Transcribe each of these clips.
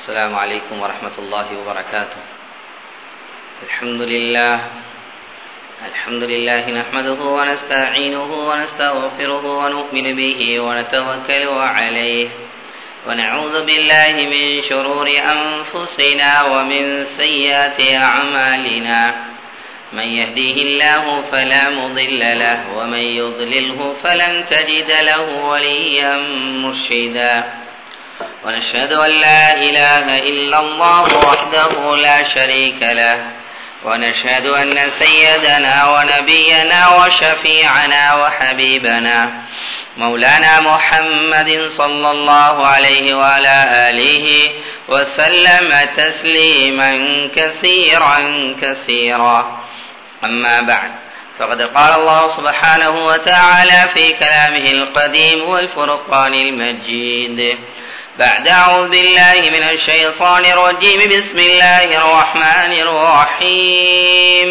السلام عليكم ورحمة الله وبركاته الحمد لله الحمد لله نحمده ونستعينه ونستغفره ونؤمن به ونتوكل عليه ونعوذ بالله من شرور أنفسنا ومن سيئات أعمالنا من يهديه الله فلا مضل له ومن يضلله فلن تجد له وليا مرشدا ونشهد أن لا إله إلا الله وحده لا شريك له ونشهد أن سيدنا ونبينا وشفيعنا وحبيبنا مولانا محمد صلى الله عليه وعلى آله وسلم تسليما كثيرا كثيرا أما بعد فقد قال الله سبحانه وتعالى في كلامه القديم والفرقان المجيد بعد أعوذ بالله من الشيطان الرجيم بسم الله الرحمن الرحيم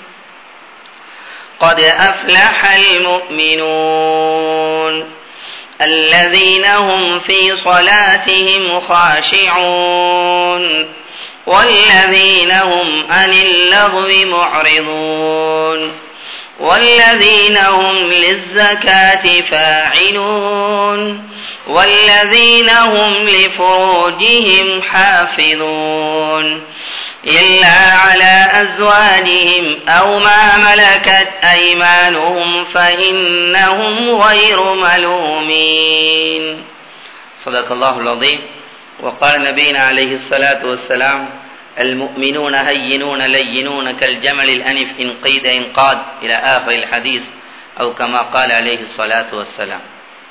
قد أفلح المؤمنون الذين هم في صلاتهم خاشعون والذين هم عن اللغو معرضون والذين هم للزكاة فاعلون والذين هم لفروجهم حافظون إلا على أزواجهم أو ما ملكت أيمانهم فإنهم غير ملومين صدق الله العظيم وقال نبينا عليه الصلاة والسلام المؤمنون هينون لينون كالجمل الأنف إن قيد إن قاد إلى آخر الحديث أو كما قال عليه الصلاة والسلام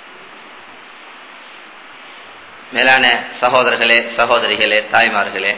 மேலான சகோதரர்களே சகோதரிகளே தாய்மார்களே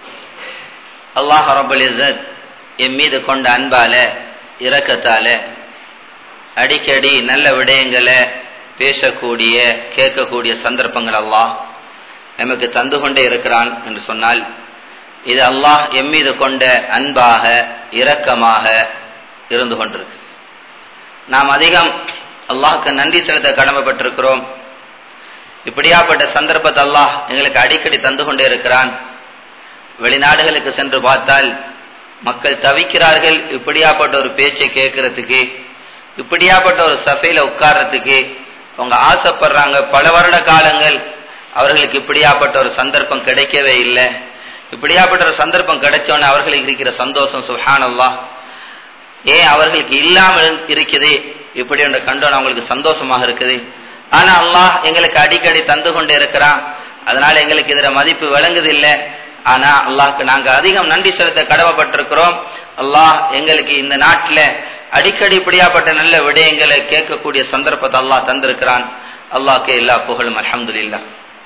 அல்லாஹ் ரபுல் இசத் என் மீது கொண்ட அன்பால இரக்கத்தால அடிக்கடி நல்ல விடயங்களை பேசக்கூடிய கேட்கக்கூடிய சந்தர்ப்பங்கள் அல்லாஹ் நமக்கு தந்து கொண்டே இருக்கிறான் என்று சொன்னால் இது அல்லாஹ் எம் மீது கொண்ட அன்பாக இரக்கமாக இருந்து கொண்டிருக்கு நாம் அதிகம் அல்லாஹுக்கு நன்றி செலுத்த கடமைப்பட்டிருக்கிறோம் இப்படியாப்பட்ட சந்தர்ப்பத்தை அல்லாஹ் எங்களுக்கு அடிக்கடி தந்து கொண்டே இருக்கிறான் வெளிநாடுகளுக்கு சென்று பார்த்தால் மக்கள் தவிக்கிறார்கள் இப்படியாப்பட்ட ஒரு பேச்சை கேட்கறதுக்கு இப்படியாப்பட்ட ஒரு சபையில உட்கார்றதுக்கு அவங்க ஆசைப்படுறாங்க பல வருட காலங்கள் அவர்களுக்கு இப்படியாப்பட்ட ஒரு சந்தர்ப்பம் கிடைக்கவே இல்லை இப்படியாப்பட்ட ஒரு சந்தர்ப்பம் கிடைச்சோன்னு அவர்களுக்கு இருக்கிற சந்தோஷம் சுஹானல்லா ஏன் அவர்களுக்கு இல்லாமல் இருக்குது இப்படி என்ற கண்டோன் அவங்களுக்கு சந்தோஷமாக இருக்குது ஆனா அல்லாஹ் எங்களுக்கு அடிக்கடி தந்து கொண்டே இருக்கிறான் அதனால எங்களுக்கு இதுல மதிப்பு விளங்குது இல்லை ஆனா அல்லாஹ்க்கு நாங்க அதிகம் நன்றி செலுத்த கடமைப்பட்டிருக்கிறோம் அல்லாஹ் எங்களுக்கு இந்த நாட்டில் அடிக்கடி இப்படியாப்பட்ட நல்ல விடயங்களை கேட்கக்கூடிய சந்தர்ப்பத்தை அல்லாஹ் தந்திருக்கிறான் அல்லாஹ்க்கு எல்லா புகழும் அலமதுல்லா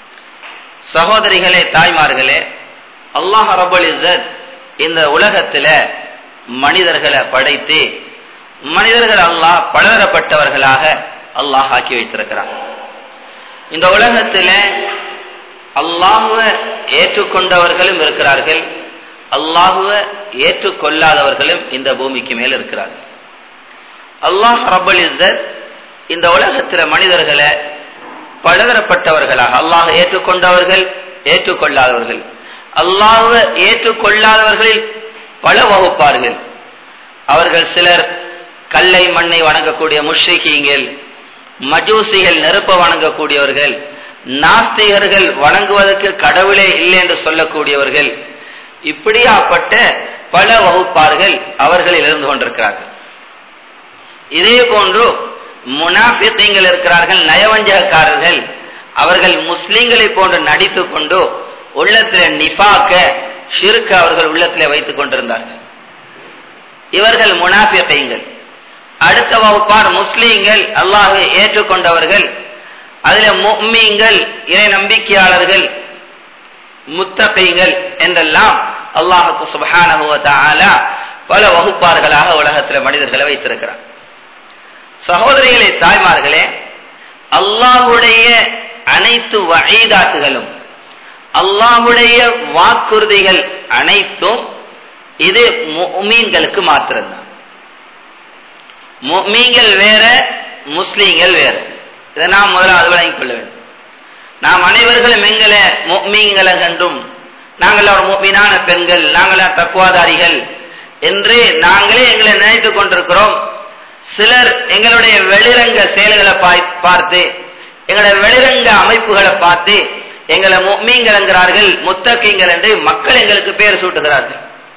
சகோதரிகளே தாய்மார்களே அல்லாஹ் ரபுல் இசத் இந்த உலகத்துல மனிதர்களை படைத்து மனிதர்கள் அல்லாஹ் பலதரப்பட்டவர்களாக அல்லாஹ் ஆக்கி வைத்திருக்கிறான் இந்த உலகத்துல அல்லாஹுவ ஏற்றுக்கொண்டவர்களும் இருக்கிறார்கள் அல்லாஹுவ ஏற்றுக்கொள்ளாதவர்களும் இந்த பூமிக்கு மேல் இருக்கிறார்கள் அல்லாஹ் ரபுல் இசத் இந்த உலகத்துல மனிதர்களை பலதரப்பட்டவர்களாக அல்லாஹ் ஏற்றுக்கொண்டவர்கள் ஏற்றுக்கொள்ளாதவர்கள் அல்லாஹுவ ஏற்றுக்கொள்ளாதவர்களில் பல வகுப்பார்கள் அவர்கள் சிலர் கல்லை மண்ணை வணங்கக்கூடிய முஷ்ரிகீங்கள் மஜூசிகள் நெருப்ப வணங்கக்கூடியவர்கள் நாஸ்திகர்கள் வணங்குவதற்கு கடவுளே இல்லை என்று சொல்லக்கூடியவர்கள் இப்படியாப்பட்ட பல வகுப்பார்கள் அவர்களில் இருந்து கொண்டிருக்கிறார்கள் இதே போன்று முனாஃபித்தீங்கள் இருக்கிறார்கள் நயவஞ்சகக்காரர்கள் அவர்கள் முஸ்லிம்களை போன்று நடித்து கொண்டு உள்ளத்தில நிஃபாக்க ஷிருக்க அவர்கள் உள்ளத்திலே வைத்துக் கொண்டிருந்தார்கள் இவர்கள் முனாஃபித்தீங்கள் அடுத்த வகுப்பார் முஸ்லீம்கள் அல்லாஹை ஏற்றுக்கொண்டவர்கள் அதுல மும்மீங்கள் இறை நம்பிக்கையாளர்கள் முத்தகைகள் என்றெல்லாம் அல்லாஹுக்கு சுபஹான பல வகுப்பார்களாக உலகத்தில் மனிதர்களை வைத்திருக்கிறார் சகோதரிகளே தாய்மார்களே அல்லாஹுடைய அனைத்து வகைதாத்துகளும் அல்லாஹுடைய வாக்குறுதிகள் அனைத்தும் இது மீன்களுக்கு மாத்திரம்தான் மீன்கள் வேற முஸ்லீம்கள் வேற இதை நாம் முதலாவது விளங்கிக் கொள்ள வேண்டும் நாம் அனைவர்களும் எங்களை மீன்களை கண்டும் நாங்கள் ஒரு மீனான பெண்கள் நாங்களா தக்குவாதாரிகள் என்று நாங்களே எங்களை நினைத்துக் கொண்டிருக்கிறோம் சிலர் எங்களுடைய வெளிரங்க செயல்களை பார்த்து எங்களுடைய வெளிரங்க அமைப்புகளை பார்த்து எங்களை மீன்கள் என்கிறார்கள் முத்தகைங்கள் என்று மக்கள் எங்களுக்கு பேர் சூட்டுகிறார்கள்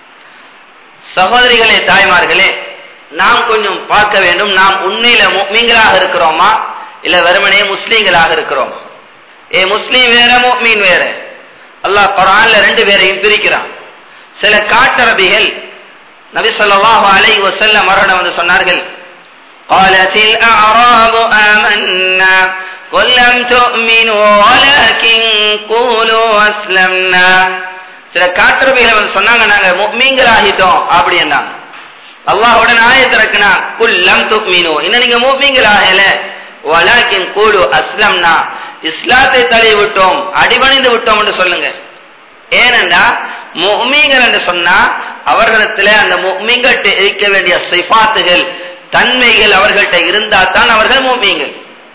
சகோதரிகளே தாய்மார்களே நாம் கொஞ்சம் பார்க்க வேண்டும் நாம் உண்மையில மீன்களாக இருக்கிறோமா இல்ல வெறுமனே முஸ்லீம்களாக இருக்கிறோம் ஏ முஸ்லீம் வேற மீன் வேற அல்லாஹ் குரான்ல ரெண்டு பேரையும் பிரிக்கிறான் சில காட்டரபிகள் நபி சொல்லாஹு அலை வசல்லம் அவரிடம் வந்து சொன்னார்கள் قالت الأعراب آمنا قل لم تؤمنوا ولكن قولوا أسلمنا சில காட்டுறவைகளை வந்து சொன்னாங்க நாங்க முக்மீன்கள் ஆகிட்டோம் அப்படி என்னாங்க அல்லாஹுடன் ஆயத்திறக்குனா குல்லம் துக்மீனு இன்னும் நீங்க மூமீன்கள் ஆகல வலாக்கின் கூடு அஸ்லம்னா இஸ்லாத்தை தழுவி விட்டோம் அடிபணிந்து விட்டோம் என்று சொல்லுங்க ஏனென்றா முக்மீன்கள் என்று சொன்னா அவர்களிடத்துல அந்த முக்மீன்கிட்ட இருக்க வேண்டிய சிபாத்துகள் தன்மைகள் அவர்கள்ட்ட இருந்தா தான் அவர்கள் முக்மீன்கள்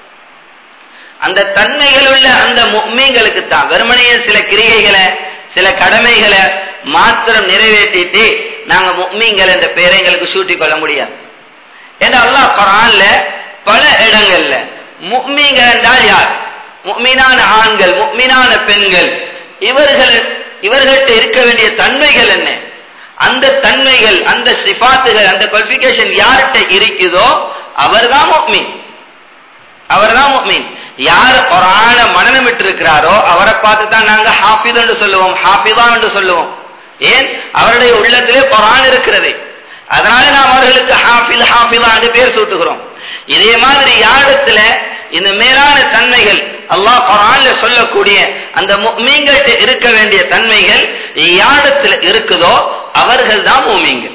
அந்த தன்மைகள் உள்ள அந்த முக்மீன்களுக்கு தான் வெறுமனையே சில கிரிகைகளை சில கடமைகளை மாத்திரம் நிறைவேற்றிட்டு நாங்க முக்மீன்கள் என்ற பெயரை எங்களுக்கு சூட்டிக் கொள்ள முடியாது என்று அல்லாஹ் குரான்ல பல இடங்கள்ல முக்மீன்கள் என்றால் யார் முக்மீனான ஆண்கள் முக்மீனான பெண்கள் இவர்கள் இவர்கள்ட்ட இருக்க வேண்டிய தன்மைகள் என்ன அந்த தன்மைகள் அந்த சிபாத்துகள் அந்த குவாலிபிகேஷன் யார்கிட்ட இருக்குதோ அவர்தான் முக்மீன் அவர்தான் முக்மீன் யார் குரான மனநமிட்டு இருக்கிறாரோ அவரை பார்த்து தான் நாங்க ஹாஃபித் என்று சொல்லுவோம் ஹாஃபிதா என்று சொல்லுவோம் ஏன் அவருடைய உள்ளத்திலே குரான் இருக்கிறது அதனால நாம் அவர்களுக்கு ஹாஃபில் ஹாஃபிதா என்று பேர் சூட்டுகிறோம் இதே மாதிரி யாரிடத்துல இந்த மேலான தன்மைகள் அல்லாஹ் குரான்ல சொல்லக்கூடிய அந்த மீன்கிட்ட இருக்க வேண்டிய தன்மைகள் யாரிடத்துல இருக்குதோ அவர்கள் தான் மூமீங்கள்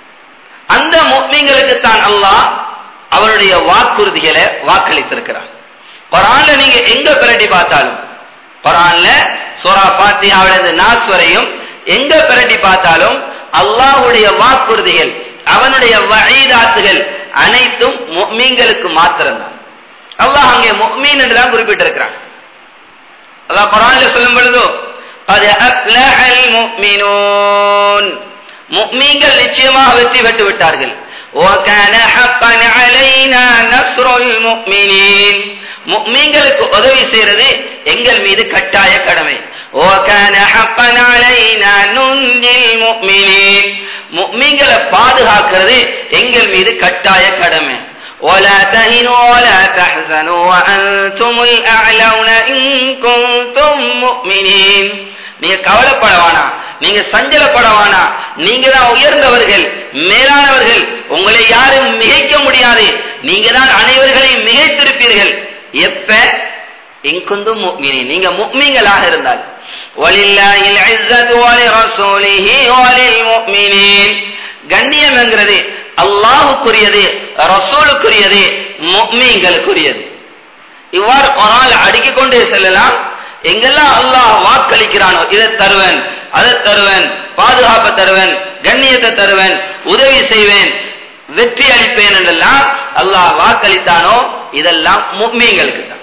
அந்த முக்மீங்களுக்கு தான் அல்லாஹ் அவருடைய வாக்குறுதிகளை வாக்களித்திருக்கிறார் குரான்ல நீங்க எங்க பிரட்டி பார்த்தாலும் குரான்ல சோரா பாத்தியாவிலிருந்து நாஸ் வரையும் எங்க பிரட்டி பார்த்தாலும் அல்லாஹுடைய வாக்குறுதிகள் அவனுடைய வகைதாத்துகள் அனைத்தும் முக்மீன்களுக்கு மாத்திரம்தான் அல்லாஹ் அங்கே முக்மீன் என்றுதான் குறிப்பிட்டிருக்கிறான் அல்லாஹ் குரான்ல சொல்லும் பொழுதோ அது அப்லஹல் முக்மினூன் முக்மீன்கள் நிச்சயமாக வெற்றி பெற்று விட்டார்கள் وكان حقا علينا نصر المؤمنين முக்மீன்களுக்கு உதவி செய்யறது எங்கள் மீது கட்டாய கடமை وكان حقا علينا ننجي المؤمنين முக்மீன்களை பாதுகாக்கிறது எங்கள் மீது கட்டாய கடமை ولا تهنوا ولا تحزنوا وأنتم الأعلون إن كنتم مؤمنين நீங்க கவலைப்படவானா நீங்க சஞ்சலப்படவானா நீங்க தான் உயர்ந்தவர்கள் மேலானவர்கள் உங்களை யாரும் மிகைக்க முடியாது நீங்க தான் அனைவர்களையும் மிகைத்திருப்பீர்கள் எப்ப இங்குந்தும் முக்மினி நீங்க முக்மீங்களாக இருந்தால் وَلِلَّهِ الْعِزَّةُ وَلِرَسُولِهِ وَلِلْمُؤْمِنِينَ கண்ணியம் என்கிறது அல்லாஹுக்குரியது ரசூலுக்குரியது முக்மீன்களுக்குரியது இவ்வாறு குரான் அடுக்கிக் கொண்டே செல்லலாம் எங்கெல்லாம் அல்லாஹ் வாக்களிக்கிறானோ இதை தருவன் அதை தருவன் பாதுகாப்பை தருவன் கண்ணியத்தை தருவன் உதவி செய்வேன் வெற்றி அளிப்பேன் என்றெல்லாம் அல்லாஹ் வாக்களித்தானோ இதெல்லாம் முக்மீங்களுக்கு தான்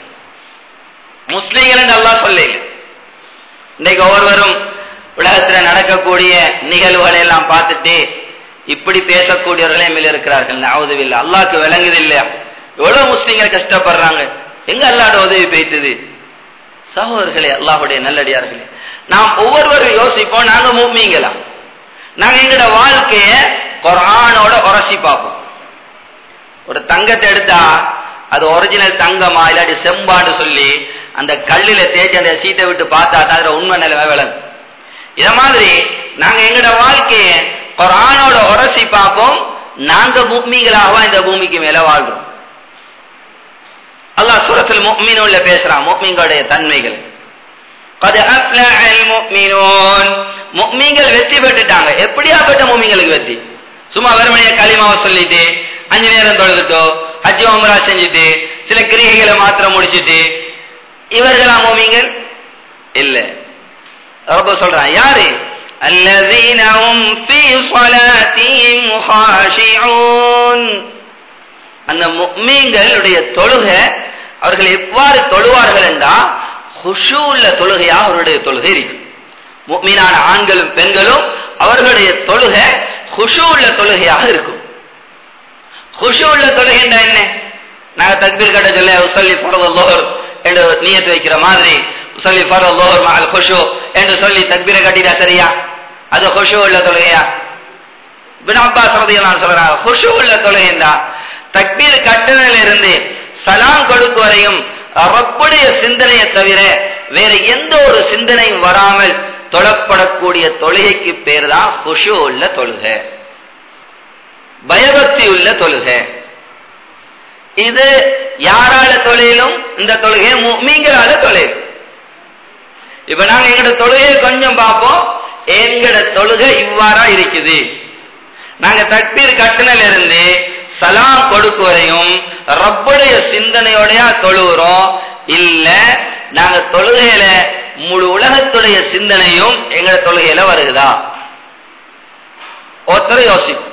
முஸ்லீம்கள் என்று அல்லாஹ் சொல்ல இன்னைக்கு ஒவ்வொருவரும் உலகத்தில் நடக்கக்கூடிய நிகழ்வுகளை எல்லாம் பார்த்துட்டு இப்படி பேசக்கூடியவர்களே மேல இருக்கிறார்கள் நாவதுவில்லை அல்லாஹ்க்கு விளங்குது இல்லையா எவ்வளவு முஸ்லீம்கள் கஷ்டப்படுறாங்க எங்க அல்லாட உதவி பெய்த்தது சகோதரர்களே அல்லாஹுடைய நல்லடியார்களே நாம் ஒவ்வொருவரும் யோசிப்போம் நாங்க மூமிங்களா நாங்க எங்கட வாழ்க்கைய குரானோட உரசி பார்ப்போம் ஒரு தங்கத்தை எடுத்தா அது ஒரிஜினல் தங்கமா இல்லாட்டி செம்பான்னு சொல்லி அந்த கல்லில தேய்ச்சி அந்த சீட்டை விட்டு பார்த்தா தான் அதுல உண்மை நிலைமை விளங்கும் இத மாதிரி நாங்க எங்கட வாழ்க்கைய குரானோட உரசி பார்ப்போம் நாங்க மூமிகளாகவா இந்த பூமிக்கு மேல வாழ்றோம் அல்லாஹ் சூரத்தில் முக்மீனுள்ள பேசுறான் முக்மீன்களுடைய தன்மைகள் قد أفلح المؤمنون முக்மீன்கள் வெற்றி பெற்றுட்டாங்க எப்படியாப்பட்ட முக்மீன்களுக்கு வெற்றி சும்மா வெறுமனைய களிமாவை சொல்லிட்டு அஞ்சு நேரம் தொழுதுட்டோ ஹஜ் உம்ரா செஞ்சுட்டு சில கிரிகைகளை மாத்திரம் முடிச்சிட்டு இவர்களா மூமிங்கள் இல்ல ரொம்ப சொல்றான் யாரு الذين هم في صلاتهم خاشعون அந்த முக்மீன்களுடைய தொழுகை அவர்கள் எவ்வாறு தொழுவார்கள் என்றா ஹுஷு உள்ள தொழுகையா அவருடைய தொழுகை இருக்கு மீனான ஆண்களும் பெண்களும் அவர்களுடைய தொழுகை குஷு உள்ள தொழுகையாக இருக்கும் குஷு உள்ள தொழுகைண்டா என்ன நாங்க தக்பீர் கட்ட சொல்ல உசல்லி ஃபரது லோஹர் என்று நியத்து வைக்கிற மாதிரி உசல்லி ஃபரது லோஹர் மஅல் குஷு என்று சொல்லி தக்பீரை கட்டிட்டா சரியா அது குஷு உள்ள தொழுகையா இப்னு அப்பாஸ் ரலியல்லாஹு சொல்றாங்க குஷு உள்ள தொழுகைண்டா தக்பீர் கட்டுனதில் இருந்து சலாம் கொடுக்க வரையும் ரப்புடைய சிந்தனையை தவிர வேற எந்த ஒரு சிந்தனையும் வராமல் தொழப்படக்கூடிய தொழுகைக்கு பேர் தான் குஷு உள்ள தொழுகை பயபக்தி உள்ள தொழுகை இது யாரால தொழிலும் இந்த தொழுகை மீங்களால தொழில் இப்ப நாங்க எங்கட தொழுகையை கொஞ்சம் பார்ப்போம் எங்கட தொழுகை இவ்வாறா இருக்குது நாங்க தக்பீர் கட்டுனல இருந்து சலாம் கொடுக்க வரையும் ரப்புடைய சிந்தனையோடயா தொழுகிறோம் இல்ல நாங்க தொழுகையில முழு உலகத்துடைய சிந்தனையும் எங்கட தொழுகையில வருகுதா ஒருத்தர் யோசிப்போம்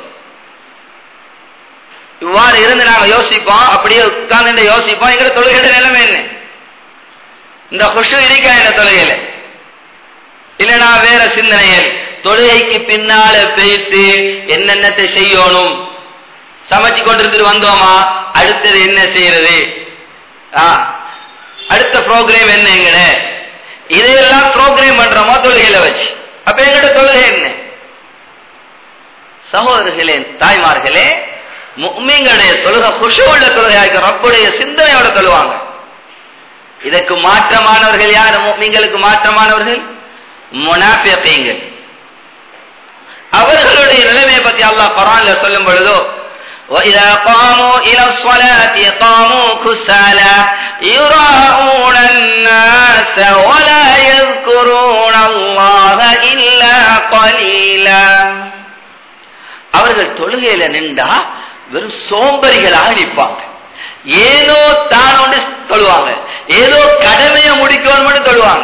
இவ்வாறு இருந்து நாங்க யோசிப்போம் அப்படியே உட்கார்ந்து யோசிப்போம் எங்கட தொழுகையோட நிலைமை என்ன இந்த குஷு இருக்கா எங்க தொழுகையில இல்லனா வேற சிந்தனைகள் தொழுகைக்கு பின்னால போயிட்டு என்னென்னத்தை செய்யணும் சமைச்சு கொண்டிருந்துட்டு வந்தோமா அடுத்தது என்ன செய்யறது அடுத்த ப்ரோக்ராம் என்ன எங்கட இதையெல்லாம் ப்ரோக்ராம் பண்றோமா தொழுகையில வச்சு அப்ப எங்கட தொழுகை என்ன சகோதரர்களே தாய்மார்களே முக்மீங்களுடைய தொழுகை குஷு உள்ள தொழுகையாக ரப்புடைய சிந்தனையோட தொழுவாங்க இதற்கு மாற்றமானவர்கள் யார் முக்மீங்களுக்கு மாற்றமானவர்கள் முனாஃபியங்கள் அவர்களுடைய நிலைமையை பத்தி அல்லாஹ் குரான்ல சொல்லும் பொழுதோ وإذا قاموا إلى الصلاة قاموا كسالى يراءون الناس ولا يذكرون الله إلا قليلا அவர்கள் தொழுகையில நின்றா வெறும் சோம்பரிகளாக நிற்பாங்க ஏதோ தானோண்டு தொழுவாங்க ஏதோ கடமையை முடிக்கணும்னு தொழுவாங்க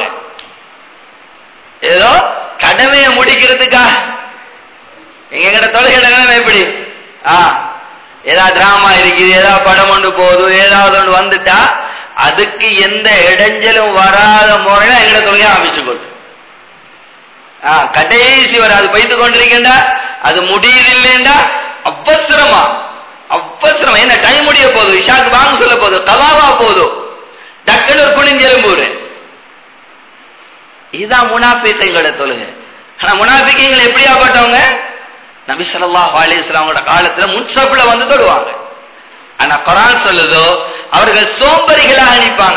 ஏதோ கடமையை முடிக்கிறதுக்காக எங்கட தொழுகையில நிலைமை எப்படி ஆ ஏதாவது டிராமா இருக்குது ஏதாவது படம் ஒன்று போகுது ஏதாவது ஒன்று வந்துட்டா அதுக்கு எந்த இடைஞ்சலும் வராத முறையில எங்கட தொழுகையை அமைச்சு கொண்டு கடைசி வரை அது பைத்து கொண்டிருக்கேன்டா அது முடியுது இல்லைண்டா அவசரமா அவசரமா என்ன டைம் முடிய போதும் இஷாக்கு வாங்க சொல்ல போதும் கலாவா போதும் டக்குன்னு ஒரு குளிஞ்செலும்பூரு இதுதான் முனாஃபிக்கங்களோட தொழுகை ஆனா முனாஃபிக்கங்கள் எப்படியாப்பட்டவங்க நபி ஸல்லல்லாஹு அலைஹி வஸல்லமோட காலத்துல முன்சப்ல வந்து தொழுவாங்க ஆனா குர்ஆன் சொல்லுதோ அவர்கள் சோம்பரிகளாக நிற்பாங்க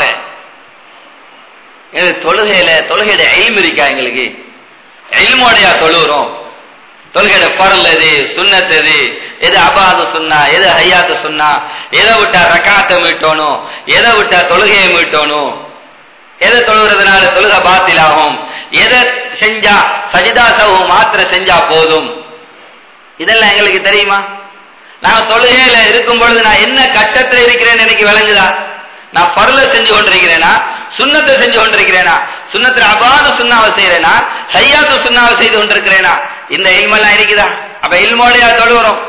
தொழுகையில தொழுகையோட எய்ம் இருக்கா எங்களுக்கு எல்மோடையா தொழுகிறோம் தொழுகையோட பரல் எது சுண்ணத் எது எது அபாது சுண்ணா எது ஹையாத்து சுண்ணா எதை விட்டா ரக்காத்தை மீட்டணும் எதை விட்டா தொழுகையை மீட்டணும் எதை தொழுகிறதுனால தொழுகை பாத்திலாகும் எதை செஞ்சா சஜிதா சவு மாத்திர செஞ்சா போதும் இதெல்லாம் எங்களுக்கு தெரியுமா நாங்க தொழுகையில இருக்கும் பொழுது நான் என்ன கட்டத்தில் இருக்கிறேன்னு எனக்கு விளங்குதா நான் பரல செஞ்சு கொண்டிருக்கிறேனா சுண்ணத்தை செஞ்சு கொண்டிருக்கிறேனா சுண்ணத்துல அபாத சுண்ணாவை செய்யறேனா ஹையாத்து சுண்ணாவை செய்து கொண்டிருக்கிறேனா இந்த இல்மெல்லாம் இருக்குதா அப்ப இல்மோடையா தொழுகிறோம்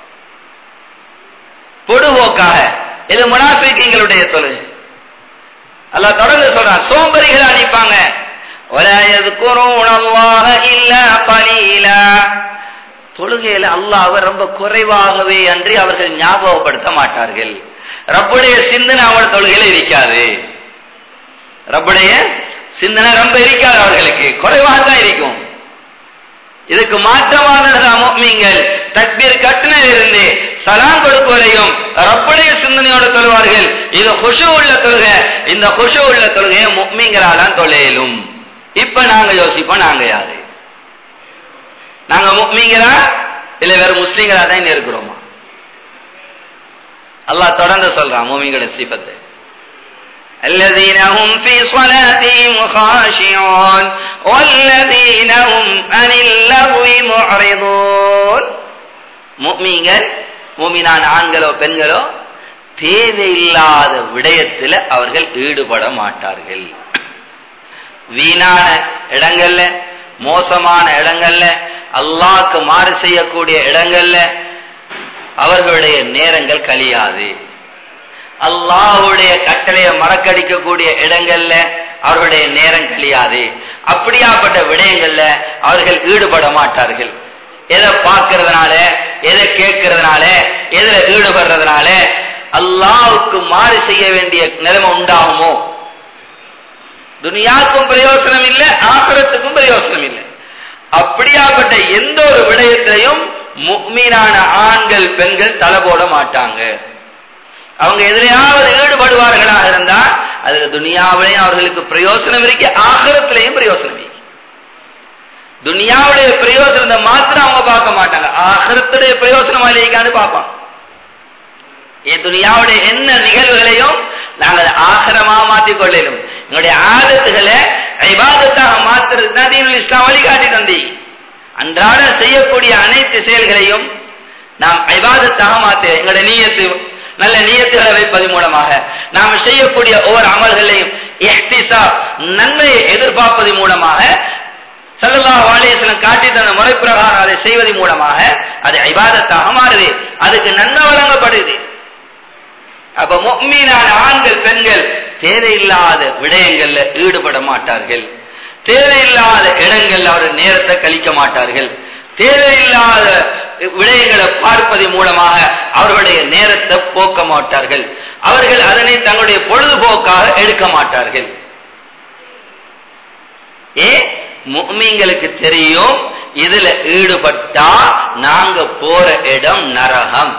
பொடுபோக்காக இது முனாஃபிக்கங்களுடைய தொழு அல்லாஹ் தொடர்ந்து சொல்றான் சோம்பரிகளா நிற்பாங்க தொழுகையில அல்லாஹ் ரொம்ப குறைவாகவே அன்றி அவர்கள் ஞாபகப்படுத்த மாட்டார்கள் ரப்புடைய சிந்தனை அவள் தொழுகையில இருக்காது ரப்புடைய சிந்தனை ரொம்ப இருக்காது அவர்களுக்கு குறைவாக தான் இருக்கும் இதுக்கு மாற்றமான மீங்கள் தக்பீர் கட்டினில் இருந்து சலாம் கொடுக்குவரையும் ரப்புடைய சிந்தனையோட தொழுவார்கள் இது குஷு உள்ள தொழுகை இந்த குஷு உள்ள தொழுகையை முக்மீங்களாலாம் தொழையலும் இப்ப நாங்க யோசிப்போம் நாங்க யாரு நாங்க முக்மீங்களா இல்ல வேற முஸ்லீம்களா தான் இருக்கிறோமா அல்லாஹ் தொடர்ந்து சொல்றான் மூமிங்களோட சிபத்தை الذين هم في صلاتهم خاشعون والذين هم عن اللغو معرضون முக்மீன்கள் மூமினான ஆண்களோ பெண்களோ தேவையில்லாத விடயத்தில் அவர்கள் ஈடுபட மாட்டார்கள் வீணான இடங்கள்ல மோசமான இடங்கள்ல அல்லாஹ்க்கு மாறு செய்யக்கூடிய இடங்கள்ல அவர்களுடைய நேரங்கள் கழியாது அல்லாஹுடைய கட்டளையை மறக்கடிக்கக்கூடிய இடங்கள்ல அவர்களுடைய நேரம் கழியாது அப்படியாப்பட்ட விடயங்கள்ல அவர்கள் ஈடுபட மாட்டார்கள் எதை பார்க்கறதுனால எதை கேட்கறதுனால எதுல ஈடுபடுறதுனால அல்லாவுக்கு மாறு செய்ய வேண்டிய நிலைமை உண்டாகுமோ துனியாவுக்கும் பிரயோசனம் இல்லை ஆசிரத்துக்கும் பிரயோசனம் இல்லை அப்படியாப்பட்ட எந்த ஒரு விடயத்திலையும் முக்மீனான ஆண்கள் பெண்கள் தலை போட மாட்டாங்க அவங்க எதிலையாவது ஈடுபடுவார்களாக இருந்தா அதுல துனியாவிலையும் அவர்களுக்கு பிரயோசனம் இருக்கு ஆகரத்திலையும் பிரயோசனம் இருக்கு துனியாவுடைய பிரயோசனத்தை மாத்திரம் அவங்க பார்க்க மாட்டாங்க ஆகரத்துடைய பிரயோசனம் இல்லைக்கான்னு பார்ப்பாங்க என் துனியாவுடைய என்ன நிகழ்வுகளையும் நாங்கள் ஆகரமா மாற்றிக் கொள்ளலும் எங்களுடைய ஆதத்துகளை ஐபாதத்தாக மாத்துறதுக்கு தான் தீனுல் இஸ்லாம் வழிகாட்டி தந்தி அன்றாட செய்யக்கூடிய அனைத்து செயல்களையும் நாம் ஐபாதத்தாக மாற்ற எங்களுடைய நீயத்து நல்ல நீயத்துகளை வைப்பது மூலமாக நாம் செய்யக்கூடிய ஒவ்வொரு அமல்களையும் எஹ்திசா நன்மையை எதிர்பார்ப்பது மூலமாக சல்லல்லா வாலேசலம் காட்டி தந்த முறை பிரகாரம் அதை செய்வதன் மூலமாக அது ஐபாதத்தாக மாறுது அதுக்கு நன்மை வழங்கப்படுது அப்ப முக்மீனான ஆண்கள் பெண்கள் தேவையில்லாத விடயங்கள்ல ஈடுபட மாட்டார்கள் தேவையில்லாத இடங்கள்ல அவர் நேரத்தை கழிக்க மாட்டார்கள் தேவையில்லாத விடயங்களை பார்ப்பதன் மூலமாக அவர்களுடைய நேரத்தை போக்க மாட்டார்கள் அவர்கள் அதனை தங்களுடைய பொழுதுபோக்காக எடுக்க மாட்டார்கள் ஏ முக்மீங்களுக்கு தெரியும் இதுல ஈடுபட்டா நாங்க போற இடம் நரகம்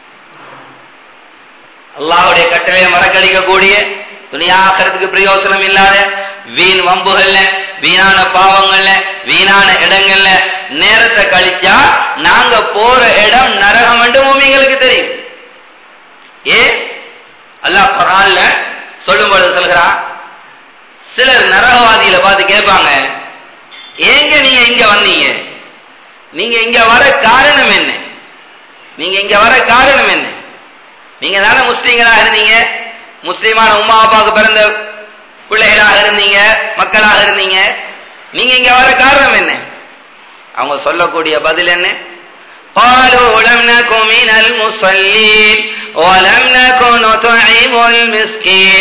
அல்லாஹுடைய கட்டளையை மறக்கடிக்கக்கூடிய துணியாகிறதுக்கு பிரயோசனம் இல்லாத வீண் வம்புகள்ல வீணான பாவங்கள்ல வீணான இடங்கள்ல நேரத்தை கழிச்சா நாங்க போற இடம் நரகம் என்று மூமிங்களுக்கு தெரியும் ஏ அல்லாஹ் குரான்ல சொல்லும் பொழுது சொல்கிறான் சிலர் நரகவாதியில பார்த்து கேட்பாங்க ஏங்க நீங்க இங்க வந்தீங்க நீங்க இங்க வர காரணம் என்ன நீங்க இங்க வர காரணம் என்ன நீங்க தானே முஸ்லீம்களா இருந்தீங்க முஸ்லீமான உமா அப்பாவுக்கு பிறந்த பிள்ளைகளாக இருந்தீங்க மக்களாக இருந்தீங்க நீங்க இங்க வர காரணம் என்ன அவங்க சொல்லக்கூடிய பதில் என்ன قالوا لم نك من المصلين ولم نك نطعم المسكين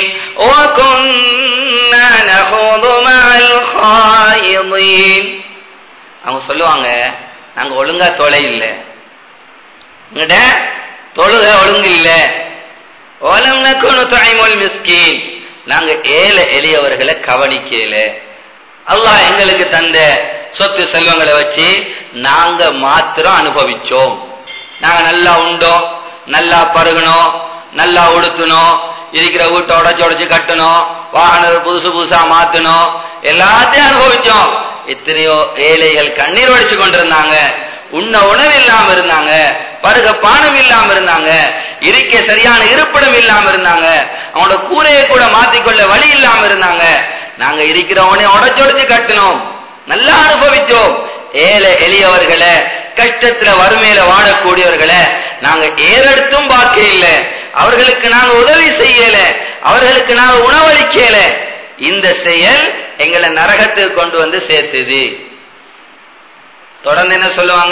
وكنا نخوض مع الخائضين அவங்க சொல்லுவாங்க நாங்க ஒழுங்கா தொலை இல்லை எங்கிட்ட தொழுக ஒழுங்கு இல்ல ஓலம் நக்குனு தாய்மொழி மிஸ்கின் நாங்க ஏழை எளியவர்களை கவனிக்கல அல்லாஹ் எங்களுக்கு தந்த சொத்து செல்வங்களை வச்சு நாங்க மாத்திரம் அனுபவிச்சோம் நாங்க நல்லா உண்டோம் நல்லா பருகணும் நல்லா உடுத்தணும் இருக்கிற வீட்டை உடச்சு உடச்சு கட்டணும் வாகனத்தை புதுசு புதுசா மாத்தணும் எல்லாத்தையும் அனுபவிச்சோம் எத்தனையோ ஏழைகள் கண்ணீர் வடிச்சு கொண்டிருந்தாங்க உண்ண உணவு இல்லாம இருந்தாங்க பருக பானம் இல்லாம இருந்தாங்க இருக்க சரியான இருப்பிடம் இல்லாம இருந்தாங்க அவனோட கூரையை கூட மாத்திக்கொள்ள வழி இல்லாம இருந்தாங்க நாங்க இருக்கிறவனே உடச்சு உடச்சு கட்டணும் நல்லா அனுபவிச்சோம் ஏழை எளியவர்களை கஷ்டத்துல வறுமையில வாழக்கூடியவர்களை நாங்க ஏறெடுத்தும் பார்க்க இல்லை அவர்களுக்கு நாங்க உதவி செய்யல அவர்களுக்கு நாங்க உணவளிக்கல இந்த செயல் எங்களை நரகத்துக்கு கொண்டு வந்து சேர்த்துது தொடர்ந்து என்ன சொல்லுவாங்க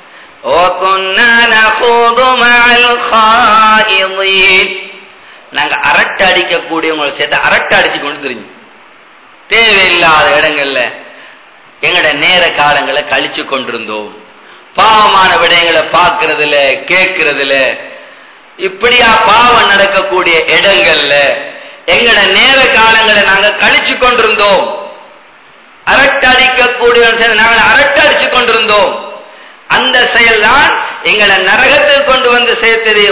நாங்க அரட்டை அடிக்கக்கூடியவங்களை சேர்த்து அரட்டை அடிச்சு கொண்டு தெரியும் தேவையில்லாத இடங்கள்ல எங்கட நேர காலங்களை கழிச்சு கொண்டிருந்தோம் பாவமான விடயங்களை பார்க்கறதுல கேட்கறதுல இப்படியா பாவம் நடக்கக்கூடிய இடங்கள்ல எங்கட நேர காலங்களை நாங்க கழிச்சு கொண்டிருந்தோம் அரட்டடிக்கக்கூடிய நாங்கள் அரட்டடிச்சு கொண்டிருந்தோம் அந்த செயல்தான் எங்களை நரகத்துக்கு கொண்டு வந்து சேர்த்தது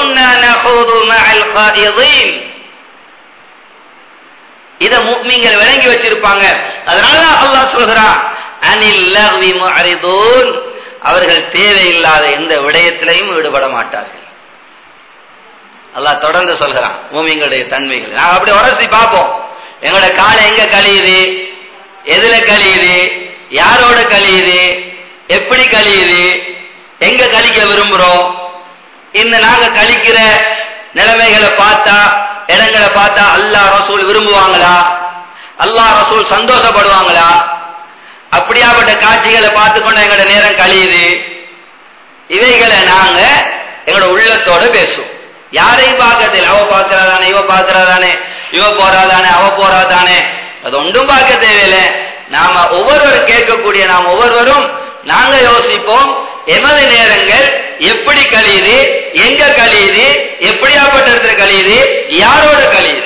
இத முக்மீங்கள் விளங்கி வச்சிருப்பாங்க அதனால அல்லாஹ் சொல்கிறான் அனில் அவர்கள் தேவையில்லாத எந்த விடயத்திலையும் ஈடுபட மாட்டார்கள் அல்லாஹ் தொடர்ந்து சொல்கிறான் மூமிங்களுடைய தன்மைகள் நாங்க அப்படி உரசி பார்ப்போம் எங்களோட காலை எங்க கழியுது எதுல கழியுது யாரோட கழியுது எப்படி கழியுது எங்க கழிக்க விரும்புறோம் இந்த நாங்க கழிக்கிற நிலைமைகளை பார்த்தா இடங்களை பார்த்தா அல்லாஹ் ரசூல் விரும்புவாங்களா அல்லாஹ் ரசூல் சந்தோஷப்படுவாங்களா அப்படியாப்பட்ட காட்சிகளை பார்த்து கொண்டு எங்களோட நேரம் கழியுது இவைகளை நாங்க எங்களோட உள்ளத்தோட பேசுவோம் யாரையும் பார்க்கறதில்லை அவ பார்க்கறாதானே இவ பார்க்கறாதானே இவ போறாதானே அவ போறாதானே அது ஒன்றும் பார்க்க தேவையில்லை நாம ஒவ்வொருவரும் கேட்கக்கூடிய நாம் ஒவ்வொருவரும் நாங்க யோசிப்போம் எமது நேரங்கள் எப்படி கழியுது எங்க கழியுது எப்படியாப்பட்ட இடத்துல கழியுது யாரோட கழியுது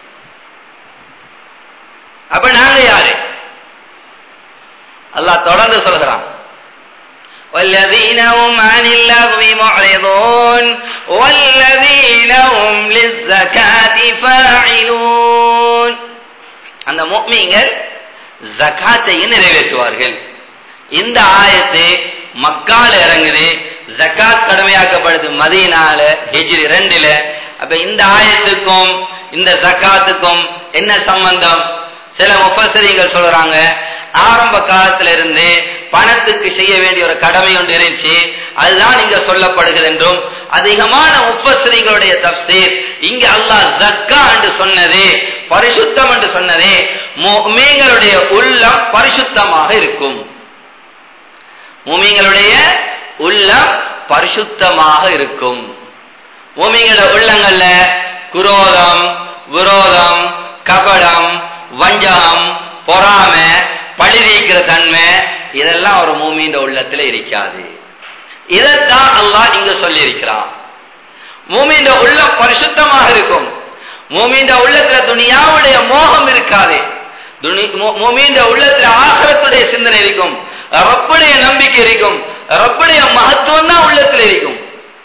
அப்ப நாங்க யாரு அல்லாஹ் தொடர்ந்து சொல்கிறான் والذين هم عن اللغو معرضون والذين هم للزكاة فاعلون அந்த முக்மீன்கள் ஜகாத்தையும் நிறைவேற்றுவார்கள் இந்த ஆயத்து மக்கால இறங்குது ஜகாத் கடமையாக்கப்படுது மதீனால ஹிஜ்ரி ரெண்டுல அப்ப இந்த ஆயத்துக்கும் இந்த ஜகாத்துக்கும் என்ன சம்பந்தம் சில முப்பசரிகள் சொல்றாங்க ஆரம்ப காலத்துல இருந்து பணத்துக்கு செய்ய வேண்டிய ஒரு கடமை ஒன்று இருந்துச்சு அதுதான் இங்க சொல்லப்படுகிறது என்றும் அதிகமான முப்பஸ்ரீங்களுடைய தப்சீர் இங்க அல்லாஹ் ஜக்கா என்று சொன்னது பரிசுத்தம் என்று சொன்னது மூமிங்களுடைய உள்ளம் பரிசுத்தமாக இருக்கும் மூமிங்களுடைய உள்ளம் பரிசுத்தமாக இருக்கும் மூமிங்களோட உள்ளங்கள்ல குரோதம் விரோதம் கபடம் வஞ்சகம் பொறாமை பழிதீக்கிற தன்மை இதெல்லாம் ஒரு மூமியின் உள்ளத்துல இருக்காது இதைத்தான் அல்லாஹ் இங்க சொல்லி இருக்கிறான் மூமியின் உள்ளம் பரிசுத்தமாக இருக்கும் மூமியின் உள்ளத்துல துனியாவுடைய மோகம் இருக்காது மூமியின் உள்ளத்துல ஆகரத்துடைய சிந்தனை இருக்கும் ரப்புடைய நம்பிக்கை இருக்கும் ரப்புடைய மகத்துவம் தான் உள்ளத்தில் இருக்கும்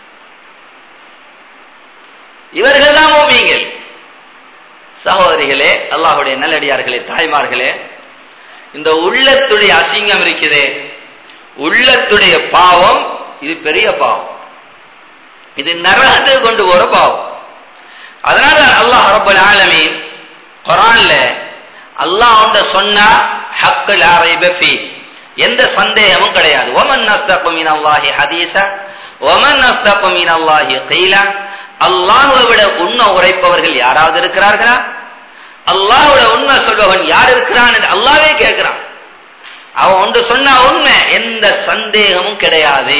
இவர்கள் தான் மூமியங்கள் சகோதரிகளே அல்லாஹுடைய நல்லடியார்களே தாய்மார்களே இந்த உள்ளத்துடைய அசிங்கம் இருக்குதே உள்ளத்துடைய பாவம் இது பெரிய பாவம் இது நரகத்துக்கு கொண்டு போற பாவம் அதனால அல்லாஹ் ரப்பல் ஆலமீன் குரான்ல அல்லாஹ் அவன்ட சொன்னா ஹக்கல் ஆரைபி எந்த சந்தேகமும் கிடையாது ஒமன் நஸ்தகு மின் அல்லாஹி ஹதீஸ ஒமன் நஸ்தகு மின் அல்லாஹி கீலா அல்லாஹுவை விட உண்மை உரைப்பவர்கள் யாராவது இருக்கிறார்களா அல்லாஹோட உண்மை சொல்பவன் யார் இருக்கிறான் என்று அல்லாவே கேட்கிறான் அவன் ஒன்று சொன்ன உண்மை எந்த சந்தேகமும் கிடையாது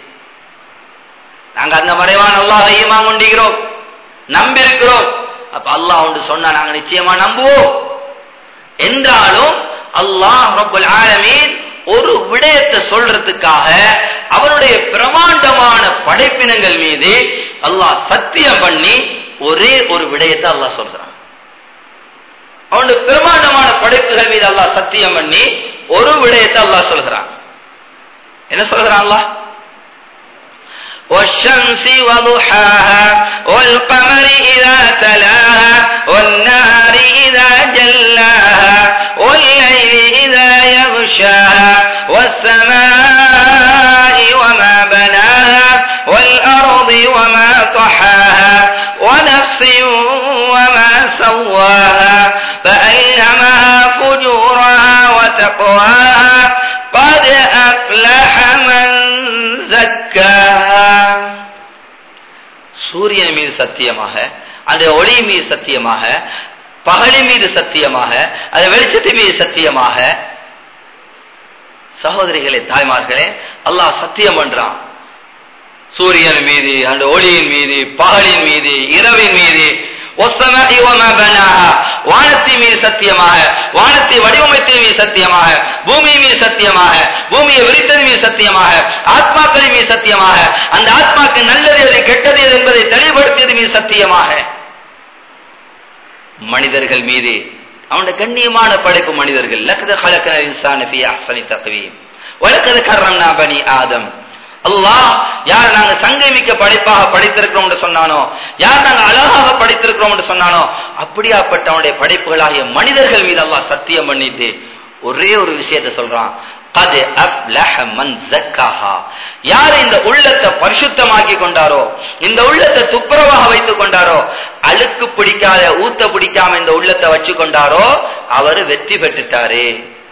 நாங்க அந்த மறைவான அல்லாஹ் ஈமா கொண்டிருக்கிறோம் நம்பி இருக்கிறோம் அப்ப அல்லாஹ் ஒன்று சொன்னா நாங்க நிச்சயமா நம்புவோம் என்றாலும் அல்லாஹ் ரபுல் ஆலமீன் ஒரு விடயத்தை சொல்றதுக்காக அவனுடைய பிரமாண்டமான படைப்பினங்கள் மீது அல்லாஹ் சத்தியம் பண்ணி ஒரே ஒரு விடயத்தை அல்லாஹ் சொல்றான் அவனுடைய பிரமாண்டமான படைப்புகள் மீது அல்லாஹ் சத்தியம் பண்ணி ஒரு விடயத்தை அல்லாஹ் சொல்கிறான் என்ன சொல்கிறான் அல்லாஹ் والشمس وضحاها والقمر إذا تلاها والنهار إذا جلاها والليل إذا يغشاها والسماء وما بناها والأرض وما طحاها ونفس وما سواها فألهمها فجورها وتقواها قد أفلح من زكاها சூரியன் மீது சத்தியமாக அந்த ஒளி மீது சத்தியமாக பகலி மீது சத்தியமாக அது வெளிச்சத்தின் மீது சத்தியமாக சகோதரிகளே தாய்மார்களே அல்லாஹ் சத்தியம் பண்றான் சூரியன் மீது அந்த ஒளியின் மீது பகலின் மீது இரவின் மீது வானத்தின் மீது சத்தியமாக வானத்தை வடிவமைத்தது மீது சத்தியமாக பூமி மீது சத்தியமாக பூமியை விரித்தது மீது சத்தியமாக ஆத்மாக்களின் மீது சத்தியமாக அந்த ஆத்மாக்கு நல்லது எது கெட்டது எது என்பதை தெளிவுபடுத்தியது மீது சத்தியமாக மனிதர்கள் மீது அவனுடைய கண்ணியமான படைப்பு மனிதர்கள் லக்கத கலக்கன இன்சான ஃபி அஹ்சனி தக்வீம் வலக்கத கர்ரம்னா பனி ஆதம் அல்லாஹ் யார் நாங்க சங்கமிக்க படைப்பாக படைத்திருக்கிறோம் என்று சொன்னானோ யார் நாங்க அழகாக படைத்திருக்கிறோம் என்று சொன்னானோ அப்படியாப்பட்ட அவனுடைய படைப்புகளாகிய மனிதர்கள் மீது அல்லாஹ் சத்தியம் பண்ணிட்டு ஒரே ஒரு விஷயத்தை சொல்றான் அது மன் ஜக்காஹா யார் இந்த உள்ளத்தை பரிசுத்தமாக்கி கொண்டாரோ இந்த உள்ளத்தை துப்புரவாக வைத்துக் கொண்டாரோ அழுக்கு பிடிக்காத ஊத்த பிடிக்காம இந்த உள்ளத்தை வச்சு கொண்டாரோ அவர் வெற்றி பெற்றுட்டாரு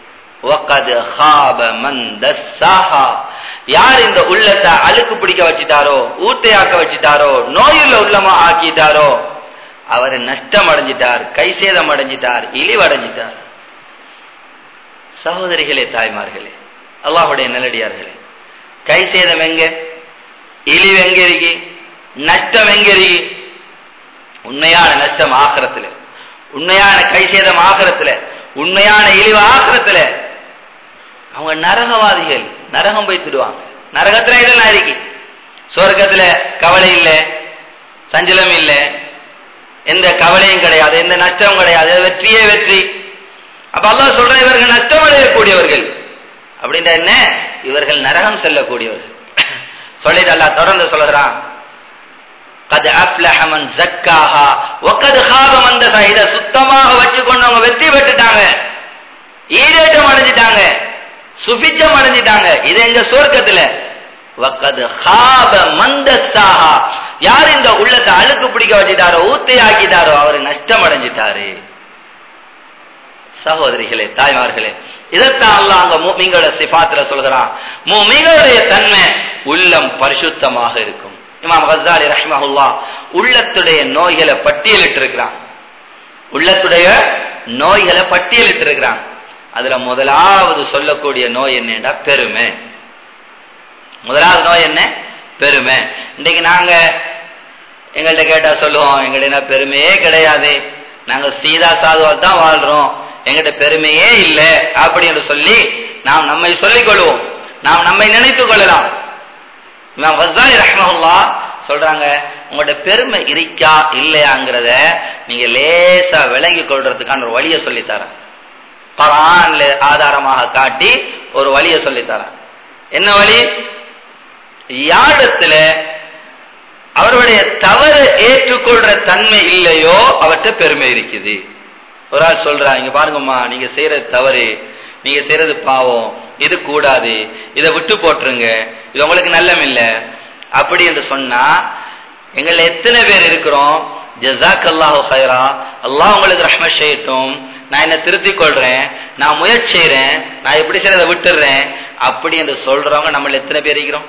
யார் இந்த உள்ளத்தை அழுக்கு பிடிக்க வச்சுட்டாரோ ஊட்டையாக்க வச்சுட்டாரோ நோயுள்ள உள்ளமா ஆக்கிட்டாரோ அவர் நஷ்டம் அடைஞ்சிட்டார் கை சேதம் அடைஞ்சிட்டார் இழிவடைஞ்சிட்டார் சகோதரிகளே தாய்மார்களே அல்லாஹுடைய நல்லடியார்களே கை சேதம் எங்க இழிவு எங்க இருக்கு நஷ்டம் எங்க இருக்கு உண்மையான நஷ்டம் ஆகிறத்துல உண்மையான கை சேதம் ஆகிறத்துல உண்மையான இழிவு ஆசிரத்துல அவங்க நரகவாதிகள் நரகம் போய் திடுவாங்க நரகத்துல இதெல்லாம் இருக்கு சொர்க்கத்துல கவலை இல்ல சஞ்சலம் இல்ல எந்த கவலையும் கிடையாது எந்த நஷ்டமும் கிடையாது வெற்றியே வெற்றி அப்ப அல்லாஹ் சொல்ற இவர்கள் நஷ்டம் அடையக்கூடியவர்கள் அப்படின்ற என்ன இவர்கள் நரகம் செல்லக்கூடியவர்கள் சொல்லிட்டு அல்லாஹ் தொடர்ந்து சொல்லுகிறான் கது அப்லஹ மன் ஜக்காஹா ஒக்கது ஹாப மந்தசா இத சுத்தமாக வச்சு கொண்டு அவங்க வெற்றி பெற்றுட்டாங்க ஈடேற்றம் அடைஞ்சிட்டாங்க சுபிச்சம் அடைஞ்சிட்டாங்க இது எங்க சுவர்க்கத்துல வக்கது ஹாப மந்தசாஹா யார் இந்த உள்ளத்தை அழுக்கு பிடிக்க வச்சுட்டாரோ ஊத்தை ஆக்கிட்டாரோ அவர் நஷ்டம் அடைஞ்சிட்டாரு சகோதரிகளே தாய்மார்களே இதைத்தான் அல்லாஹ் அங்க மூமிங்களோட சிபாத்துல சொல்கிறான் மூமிகளுடைய தன்மை உள்ளம் பரிசுத்தமாக இருக்கும் இமாம் கசாலி ரஹ்மஹுல்லா உள்ளத்துடைய நோய்களை பட்டியலிட்டு இருக்கிறான் உள்ளத்துடைய நோய்களை பட்டியலிட்டு இருக்கிறான் அதுல முதலாவது சொல்லக்கூடிய நோய் என்னடா பெருமை முதலாவது நோய் என்ன பெருமை இன்னைக்கு நாங்க எங்கள்கிட்ட கேட்டா சொல்லுவோம் எங்கள்ட்ட பெருமையே கிடையாது நாங்க சீதா சாதுவால் தான் வாழ்றோம் எங்கிட்ட பெருமையே இல்லை அப்படி என்று சொல்லி நாம் நம்மை சொல்லிக் கொள்வோம் நாம் நம்மை நினைத்துக் கொள்ளலாம் இமாம் கஸ்தாலி ரஹ்மஹுல்லா சொல்றாங்க உங்களோட பெருமை இருக்கா இல்லையாங்கிறத நீங்க லேசா விளங்கி கொள்றதுக்கான ஒரு வழியை சொல்லித்தரேன் பரான்ல ஆதாரமாக காட்டி ஒரு வழியை சொல்லித்தரேன் என்ன வழி யாரிடத்துல அவருடைய தவறு ஏற்றுக்கொள்ற தன்மை இல்லையோ அவற்றை பெருமை இருக்குது ஒரு ஆள் சொல்றா இங்க பாருங்கம்மா நீங்க செய்யறது தவறு நீங்க செய்யறது பாவம் இது கூடாது இதை விட்டு போட்டுருங்க இது உங்களுக்கு நல்லம் இல்ல அப்படி என்று சொன்னா எங்கள எத்தனை பேர் இருக்கிறோம் ஜசாக் அல்லாஹு ஹைரா அல்லாஹ் உங்களுக்கு ரஹ்ம செய்யட்டும் நான் என்ன திருத்திக் கொள்றேன் நான் முயற்சி செய்யறேன் நான் எப்படி செய்யறதை விட்டுறேன் அப்படி என்று சொல்றவங்க நம்மள எத்தனை பேர் இருக்கிறோம்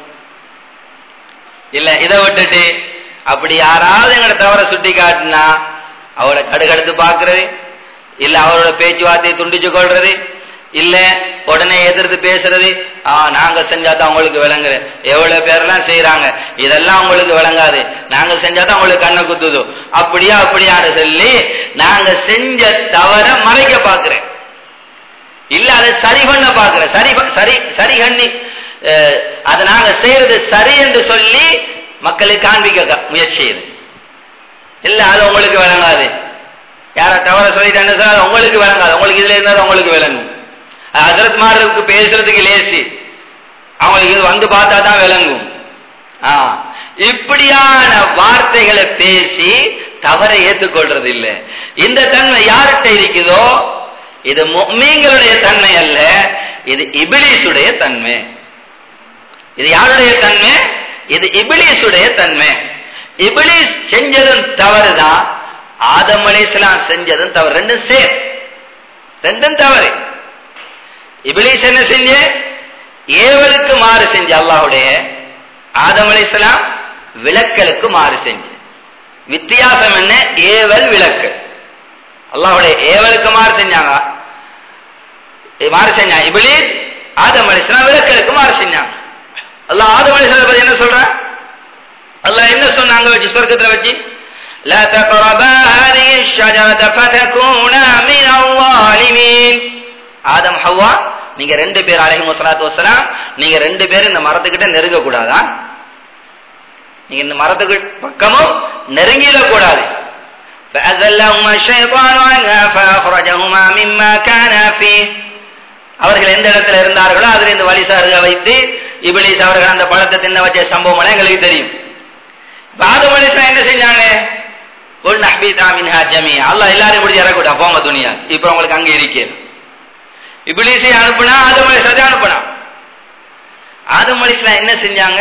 இல்ல இதை விட்டுட்டு அப்படி யாராவது எங்களை தவற சுட்டி காட்டினா அவளை கடுகடுத்து பாக்குறது இல்ல அவரோட பேச்சுவார்த்தையை துண்டிச்சு கொள்றது இல்ல உடனே எதிர்த்து பேசுறது ஆ நாங்க செஞ்சாதான் உங்களுக்கு விளங்குது எவ்வளவு பேரெல்லாம் செய்யறாங்க இதெல்லாம் உங்களுக்கு விளங்காது நாங்க செஞ்சாதான் உங்களுக்கு கண்ணை குத்துது அப்படியா அப்படியான்னு சொல்லி நாங்க செஞ்ச தவற மறைக்க பாக்குறேன் இல்ல அதை சரி பண்ண பாக்குறேன் சரி சரி சரி கண்ணி அதை நாங்க செய்யறது சரி என்று சொல்லி மக்களுக்கு காண்பிக்க முயற்சி செய்யுது இல்ல அது உங்களுக்கு விளங்காது யார தவற சொல்லிட்டேன்னு சொன்னா உங்களுக்கு விளங்காது உங்களுக்கு இதுல இருந்தாலும் உங்களுக்கு விளங்கும் ஹசரத் மாருக்கு பேசுறதுக்கு லேசி அவங்களுக்கு இது வந்து பார்த்தா தான் விளங்கும் இப்படியான வார்த்தைகளை பேசி தவறை ஏற்றுக்கொள்றது இல்லை இந்த தன்மை யார்கிட்ட இருக்குதோ இது மீங்களுடைய தன்மை அல்ல இது இபிலிசுடைய தன்மை இது யாருடைய தன்மை இது இபிலிசுடைய தன்மை இபிலிஸ் செஞ்சதும் தவறுதான் ஆதம் அலிஸ்லாம் செஞ்சதும் தவறு ரெண்டும் சேம் ரெண்டும் தவறு இபிலிஸ் என்ன செஞ்ச ஏவலுக்கு மாறு செஞ்ச அல்லாஹுடைய ஆதம் அலிஸ்லாம் விளக்கலுக்கு மாறு செஞ்ச வித்தியாசம் என்ன ஏவல் விளக்கு அல்லாஹுடைய ஏவலுக்கு மாறு செஞ்சாங்க மாறு செஞ்சாங்க இபிலிஸ் ஆதம் அலிஸ்லாம் விளக்கலுக்கு மாறு செஞ்சாங்க அல்லாஹ் ஆதம் அலிஸ்லாம் பத்தி என்ன சொல்ற அல்லாஹ் என்ன சொன்னாங்க வச்சு சொர்க்கத்துல வச்சு لا تقربا هذه الشجرة فتكونا من الظالمين ஆதம் ஹவ்வா நீங்க ரெண்டு பேர் அலைஹி வஸலாத்து வஸலாம் நீங்க ரெண்டு பேரும் இந்த மரத்துக்கிட்ட நெருங்க கூடாதா நீங்க இந்த மரத்துக்கு பக்கமும் நெருங்கிட கூடாது فأزلهما الشيطان عنها فأخرجهما مما كان فيه அவர்கள் எந்த இடத்துல இருந்தார்களோ அதுல இந்த வழி சாருக வைத்து இபிலிஸ் அவர்கள் அந்த பழத்தை தின்ன வச்ச சம்பவம் எல்லாம் எங்களுக்கு தெரியும் ஆதம் அலிஸ்லாம் என்ன செஞ்சாங்க குல் நஹ்பீதா மின்ஹா ஜமீஆ அல்லாஹ் எல்லாரையும் பிடிச்சி இறக்கூடா போங்க துனியா இப்போ உங்களுக்கு அங்க இருக்கே இபிலிஸை அனுப்புனா ஆதம் அலிஸ்லாத்தை அனுப்புனா ஆதம் அலிஸ்லாம் என்ன செஞ்சாங்க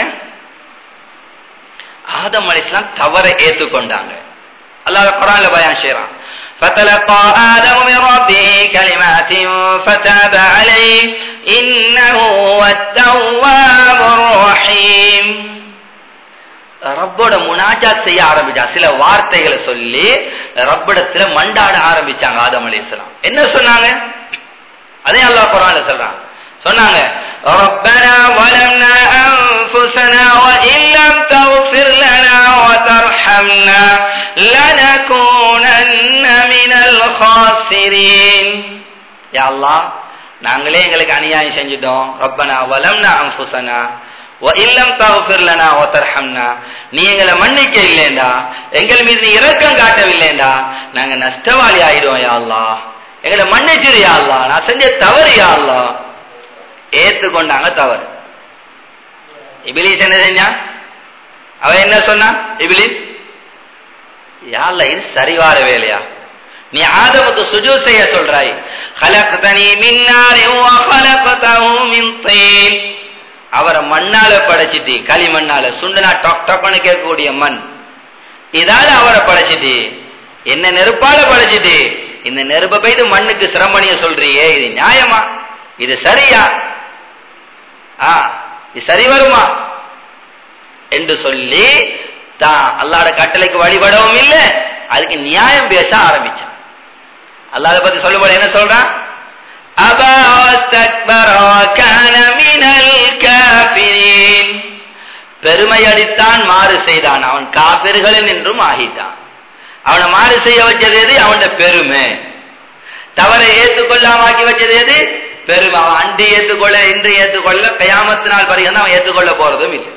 ஆதம் அலிஸ்லாம் தவறை ஏத்துக்கொண்டாங்க அல்லாஹ் குரான்ல பயான் செய்றான் فتلقى آدم من ربه كلمات فتاب عليه إنه هو التواب الرحيم ரப்போட முனாஜாத் செய்ய ஆரம்பிச்சான் சில வார்த்தைகளை சொல்லி ரப்பிடத்துல மண்டாட ஆரம்பிச்சாங்க ஆதம் அலிஸ்லாம் என்ன சொன்னாங்க அதே அல்லாஹ் குரான்ல சொல்றான் சொன்னாங்க ربنا ظلمنا أنفسنا وإن لم تغفر لنا وترحمنا لنكونن من الخاسرين யா அல்லாஹ் நாங்களே எங்களுக்கு அநியாயம் செஞ்சிட்டோம் ரப்பனா வலம்னா அன்ஃபுஸனா வ இல்லம் தஃபிர் லனா வ தர்ஹம்னா நீ எங்களை மன்னிக்க இல்லேண்டா எங்கள் மீது நீ இரக்கம் காட்டவில்லைண்டா நாங்க நஷ்டவாளி ஆயிடுவோம் யா அல்லாஹ் எங்களை மன்னிச்சிரு யா அல்லாஹ் நான் செஞ்ச தவறு யா அல்லாஹ் ஏத்துக்கொண்டாங்க தவறு இபிலிஸ் என்ன செஞ்சான் அவன் என்ன சொன்னான் இபிலிஸ் யா அல்லாஹ் இது சரிவார வேலையா நீ ஆதமுக்கு சுஜூ செய்ய சொல்றாய் خلقتني من نار وخلقته من طين அவரை மண்ணால படைச்சிட்டு களிமண்ணால சுண்டனா டொக் டொக்னு கேட்கக்கூடிய மண் இதால அவரை படைச்சிட்டு என்ன நெருப்பால படைச்சிட்டு இந்த நெருப்பை போயிட்டு மண்ணுக்கு சிரமணிய சொல்றியே இது நியாயமா இது சரியா ஆ இது சரி வருமா என்று சொல்லி தான் அல்லாட கட்டளைக்கு வழிபடவும் இல்லை அதுக்கு நியாயம் பேச ஆரம்பிச்சான் அல்லாத பத்தி சொல்லும்போது என்ன சொல்றான் அபா வஸ்தக்பர வகான மினல் காஃபிரீன் பெருமை அடித்தான் மாறு செய்தான் அவன் காபிர்களில் நின்றும் ஆகிட்டான் அவனை மாறு செய்ய வச்சது எது அவன் பெருமை தவறை ஏற்றுக்கொள்ளாம ஆக்கி வச்சது எது பெருமை அவன் அண்டு ஏற்றுக்கொள்ள இன்று ஏற்றுக்கொள்ள கயாமத்தினால் பரிகம் அவன் ஏற்றுக்கொள்ள போறதும் இல்லை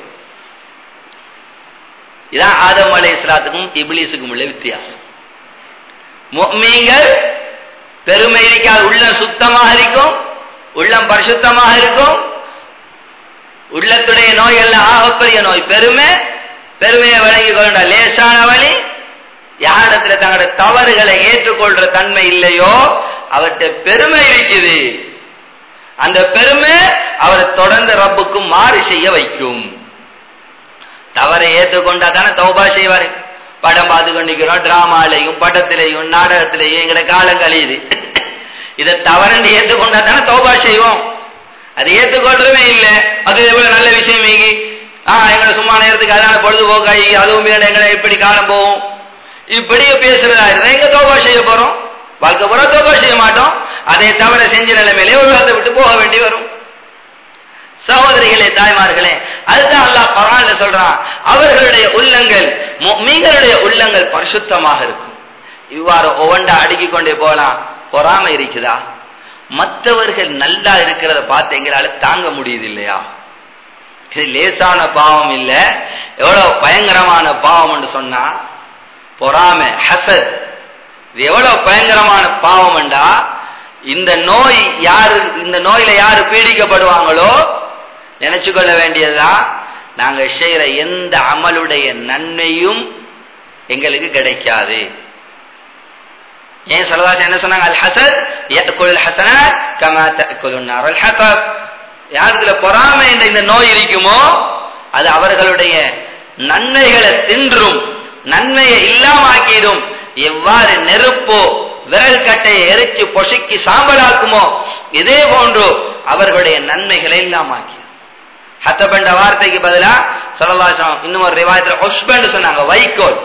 இதான் ஆதம் அலை இஸ்லாத்துக்கும் இபிலிஸுக்கும் உள்ள வித்தியாசம் முக்மீன்கள் பெருமை இருக்காது உள்ளம் சுத்தமாக இருக்கும் உள்ளம் பரிசுத்தமாக இருக்கும் உள்ளத்துடைய நோய் எல்லாம் ஆகப்பெரிய நோய் பெருமை பெருமையை வழங்கி கொண்ட லேசான வழி யாரிடத்துல தங்களுடைய தவறுகளை ஏற்றுக்கொள்ற தன்மை இல்லையோ அவர்கிட்ட பெருமை இருக்குது அந்த பெருமை அவரை தொடர்ந்து ரப்புக்கும் மாறு செய்ய வைக்கும் தவறை ஏற்றுக்கொண்டா தானே தௌபா செய்வாரு படம் பார்த்து கொண்டிருக்கிறோம் டிராமாலையும் படத்திலையும் நாடகத்திலையும் எங்கட காலம் கழியுது இதை தவறண்டு ஏற்றுக்கொண்டா தானே தௌபா செய்வோம் அது ஏற்றுக்கொள்றமே இல்லை அது எவ்வளவு நல்ல விஷயம் மீகி ஆஹ் எங்களை சும்மா நேரத்துக்கு அதான பொழுதுபோக்காயி அதுவும் மீறி எங்களை எப்படி காலம் போகும் இப்படி பேசுறதா இருந்தா எங்க தௌபா செய்ய போறோம் வாழ்க்கை பூரா தௌபா செய்ய மாட்டோம் அதை தவிர செஞ்ச நிலைமையிலே உலகத்தை விட்டு போக வேண்டி வரும் சகோதரிகளே தாய்மார்களே அதுதான் அல்லாஹ் பரான்ல சொல்றான் அவர்களுடைய உள்ளங்கள் மீகளுடைய உள்ளங்கள் பரிசுத்தமாக இருக்கும் இவ்வாறு ஒவ்வொன்றா அடுக்கிக் கொண்டே போலாம் பொறாம இருக்குதா மற்றவர்கள் நல்லா இருக்கிறத பார்த்து எங்களால தாங்க முடியுது இல்லையா இது லேசான பாவம் இல்ல எவ்வளவு பயங்கரமான பாவம் சொன்னா பொறாம ஹசத் இது எவ்வளவு பயங்கரமான பாவம்டா இந்த நோய் யாரு இந்த நோயில யாரு பீடிக்கப்படுவாங்களோ நினைச்சு கொள்ள வேண்டியதுதான் நாங்க செய்யற எந்த அமலுடைய நன்மையும் எங்களுக்கு கிடைக்காது ஏன் சொல்லதாசன் என்ன சொன்னாங்க அல் ஹசத் يأكل الحسنات كما تأكل النار الحطب யாருதுல பொறாமை என்ற இந்த நோய் இருக்குமோ அது அவர்களுடைய நன்மைகளை தின்றும் நன்மையை இல்லாமாக்கிடும் எவ்வாறு நெருப்போ விரல் கட்டையை எரிச்சு பொசுக்கி சாம்பலாக்குமோ இதே போன்று அவர்களுடைய நன்மைகளை இல்லாமாக்கி ஹத்தபண்ட வார்த்தைக்கு பதிலா சொல்லலாசம் இன்னும் ஒரு ரிவாயத்தில் ஒஷ்பண்டு சொன்னாங்க வைக்கோல்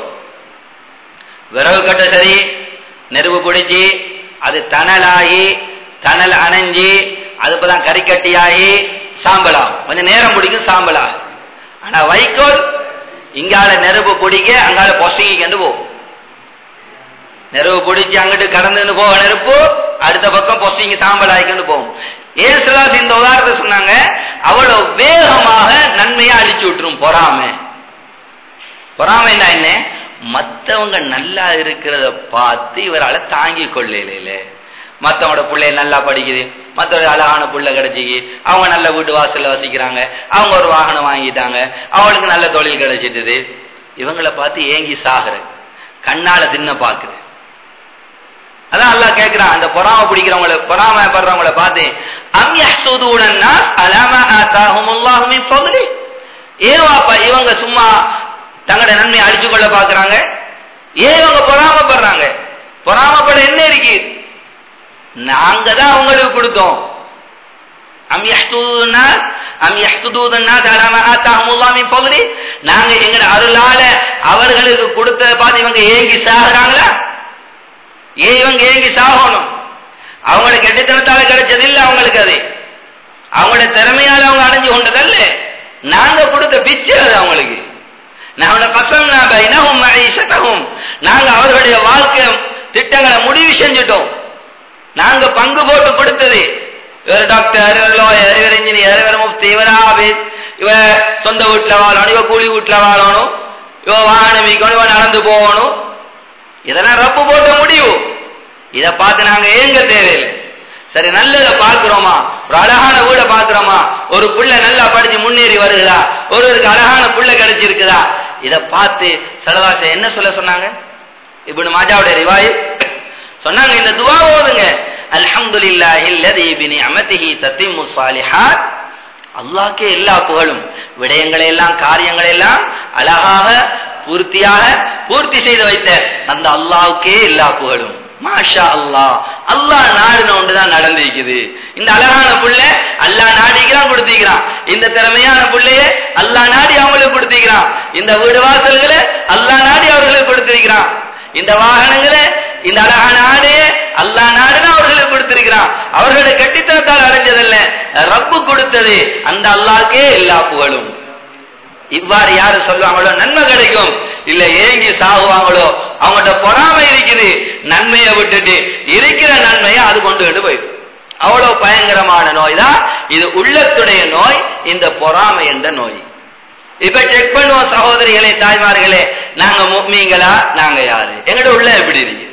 விரவு கட்ட சரி நெருப்பு பிடிச்சி அது தணலாகி தணல் அணைஞ்சி அது இப்பதான் கறிக்கட்டியாகி சாம்பலா கொஞ்சம் நேரம் பிடிக்கும் சாம்பலா ஆனா வைக்கோல் இங்கால நெருப்பு பிடிக்க அங்கால பொசங்கிக்கண்டு போகும் நெருப்பு பிடிச்சி அங்கிட்டு கடந்துன்னு போக நெருப்பு அடுத்த பக்கம் பொசிங்க சாம்பல் ஆயிக்கொண்டு போகும் ஏசுலாஸ் இந்த உதாரணத்தை சொன்னாங்க அவ்வளவு வேகமாக நன்மையா அழிச்சு விட்டுரும் பொறாம பொறாமைன்னா என்ன மத்தவங்க நல்லா இருக்கிறத பார்த்து இவரால தாங்கி கொள்ளல மத்தவங்களோட பிள்ளைய நல்லா படிக்குது மத்தவங்க அழகான புள்ள கிடைச்சிக்கு அவங்க நல்ல வீட்டு வாசல்ல வசிக்கிறாங்க அவங்க ஒரு வாகனம் வாங்கிட்டாங்க அவங்களுக்கு நல்ல தொழில் கிடைச்சிட்டுது இவங்களை பார்த்து ஏங்கி சாகுற கண்ணால தின்ன பாக்குது அதான் அல்லா கேட்கிறான் அந்த பொறாம பிடிக்கிறவங்கள பொறாமப்படுறவங்கள பார்த்து அம் யஹ்சுதுன நாஸ் அலாமா ஆதாஹுமுல்லாஹு மின் ஃபضலி ஏவாப்பா இவங்க சும்மா தங்களுடைய நன்மையை அழிச்சு கொள்ள பாக்குறாங்க ஏன் இவங்க பொறாமப்படுறாங்க பொறாமப்பட என்ன இருக்கு நாங்க தான் அவங்களுக்கு கொடுத்தோம் அம் யஹ்சுதுன அம் யஹ்சுதுன அலாமா ஆதாஹுமுல்லாஹு மின் ஃபضலி நாங்க எங்கட அருளால அவர்களுக்கு கொடுத்ததை பார்த்து இவங்க ஏங்கி சாகுறாங்களா ஏன் இவங்க ஏங்கி சாகணும் அவங்களுக்கு எட்டுத்தனத்தால கிடைச்சது இல்ல அவங்களுக்கு அது அவங்களோட திறமையால அவங்க அடைஞ்சு கொண்டதல்ல நாங்க கொடுத்த பிச்சை அது அவங்களுக்கு நாங்க அவர்களுடைய வாழ்க்கை திட்டங்களை முடிவு செஞ்சுட்டோம் நாங்க பங்கு போட்டு கொடுத்தது இவர் டாக்டர் இவர் லாயர் இவர் இன்ஜினியர் இவர் முஃப்தி இவர் ஆபீஸ் இவ சொந்த வீட்டுல வாழணும் இவ கூலி வீட்டுல வாழணும் இவ வாகனம் விற்கணும் இவ நடந்து போகணும் இதெல்லாம் ரப்பு போட்ட முடிவு இத பார்த்து நாங்க ஏங்க தேவையில்லை சரி நல்லத பாக்குறோமா ஒரு அழகான வீட பாக்குறோமா ஒரு புள்ள நல்லா படிச்சு முன்னேறி வருகிறா ஒருவருக்கு அழகான புள்ள கிடைச்சிருக்குதா இத பார்த்து சரதாச என்ன சொல்ல சொன்னாங்க இப்படி மாஜாவுடைய ரிவாய் சொன்னாங்க இந்த துவா ஓதுங்க அல்ஹம்துலில்லாஹி அல்லதி பி நிஅமதிஹி தத்திம்மு ஸாலிஹாத் அல்லாஹ்க்கே எல்லா புகழும் விடயங்களை எல்லாம் காரியங்களை எல்லாம் அழகாக பூர்த்தியாக பூர்த்தி செய்து வைத்த அந்த அல்லாஹ்வுக்கே எல்லா புகழும் மாஷா அல்லாஹ் அல்லாஹ் நாடின ஒன்றுதான் நடந்திருக்குது இந்த அழகான புள்ள அல்லாஹ் நாடிக்கிறான் கொடுத்திருக்கிறான் இந்த திறமையான புள்ளைய அல்லாஹ் நாடி அவங்களுக்கு கொடுத்திருக்கிறான் இந்த வீடு வாசல்களை அல்லாஹ் நாடி அவர்களுக்கு கொடுத்திருக்கிறான் இந்த வாகனங்களை இந்த அழகான ஆடையை அல்லா நாடுனா அவர்களுக்கு கொடுத்திருக்கிறான் அவர்களுடைய கட்டித்தனத்தால் அடைஞ்சதல்ல ரப்பு கொடுத்தது அந்த அல்லாஹ்க்கே எல்லா புகழும் இவ்வாறு யாரு சொல்லுவாங்களோ நன்மை கிடைக்கும் இல்ல ஏங்கி சாகுவாங்களோ அவங்கள்ட்ட பொறாமை இருக்குது நன்மையை விட்டுட்டு இருக்கிற நன்மையை அது கொண்டு கொண்டு போயிடும் அவ்வளவு பயங்கரமான நோய் தான் இது உள்ளத்துடைய நோய் இந்த பொறாமை என்ற நோய் இப்ப செக் பண்ணுவோம் சகோதரிகளே தாய்மார்களே நாங்க முக்மீங்களா நாங்க யாரு எங்கட உள்ள எப்படி இருக்கு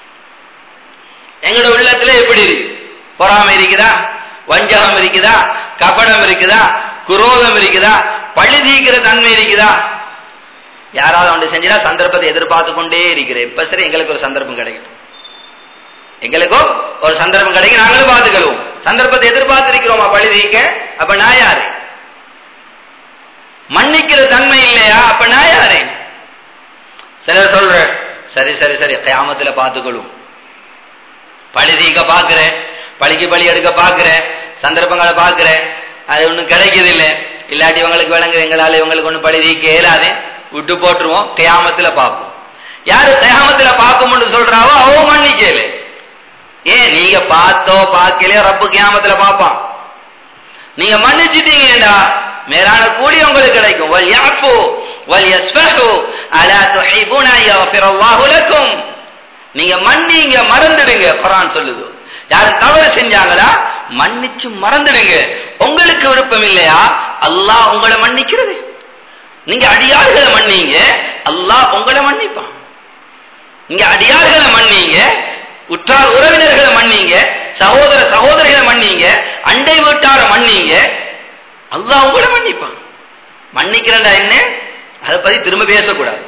எங்கட உள்ளத்துல எப்படி இருக்கு பொறாமை இருக்குதா வஞ்சகம் இருக்குதா கபடம் இருக்குதா குரோதம் இருக்குதா பழி தீக்கிற தன்மை இருக்குதா யாராவது ஒன்று செஞ்சா சந்தர்ப்பத்தை எதிர்பார்த்து கொண்டே இருக்கிறேன் இப்ப சரி எங்களுக்கு ஒரு சந்தர்ப்பம் கிடைக்கும் எங்களுக்கும் ஒரு சந்தர்ப்பம் கிடைக்கும் நாங்களும் பார்த்துக்கிறோம் சந்தர்ப்பத்தை எதிர்பார்த்து இருக்கிறோமா பழி தீக்க அப்ப நான் யாரு மன்னிக்கிற தன்மை இல்லையா அப்ப நான் யாரு சிலர் சொல்ற சரி சரி சரி கயாமத்துல பார்த்துக்கொள்ளும் பழி தீக்க பாக்குறேன் பழிக்கு பழி எடுக்க பாக்குறேன் சந்தர்ப்பங்களை பாக்குறேன் அது ஒண்ணும் கிடைக்குது இல்லை இல்லாட்டி இவங்களுக்கு விளங்குது எங்களால இவங்களுக்கு ஒண்ணு பழி தீக்க இயலாது விட்டு போட்டுருவோம் கயாமத்துல பார்ப்போம் யாரு கயாமத்துல பார்க்கும்னு சொல்றாவோ அவ மன்னிக்கல ஏன் நீங்க பார்த்தோ பார்க்கலையோ ரப்பு கியாமத்துல பார்ப்பான் நீங்க மன்னிச்சிட்டீங்கடா மேலான கூலி உங்களுக்கு கிடைக்கும் வல் யாஃபு வல் யஸ்ஃபஹு அலா துஹிபுன யஃபிரல்லாஹு லக்கும் நீங்க மன்னிங்க மறந்துடுங்க குர்ஆன் சொல்லுது யாரும் தவறு செஞ்சாங்களா மன்னிச்சு மறந்துடுங்க உங்களுக்கு விருப்பம் இல்லையா அல்லாஹ் உங்களை மன்னிக்கிறது நீங்க அடியார்களை மன்னிங்க அல்லாஹ் உங்களை மன்னிப்பான் நீங்க அடியார்களை மன்னிங்க உற்றார் உறவினர்களை மன்னிங்க சகோதர சகோதரிகளை மன்னிங்க அண்டை வீட்டார மன்னிங்க அல்லாஹ் உங்களை மன்னிப்பான் மன்னிக்கிறண்டா என்ன அதை பத்தி திரும்ப பேசக்கூடாது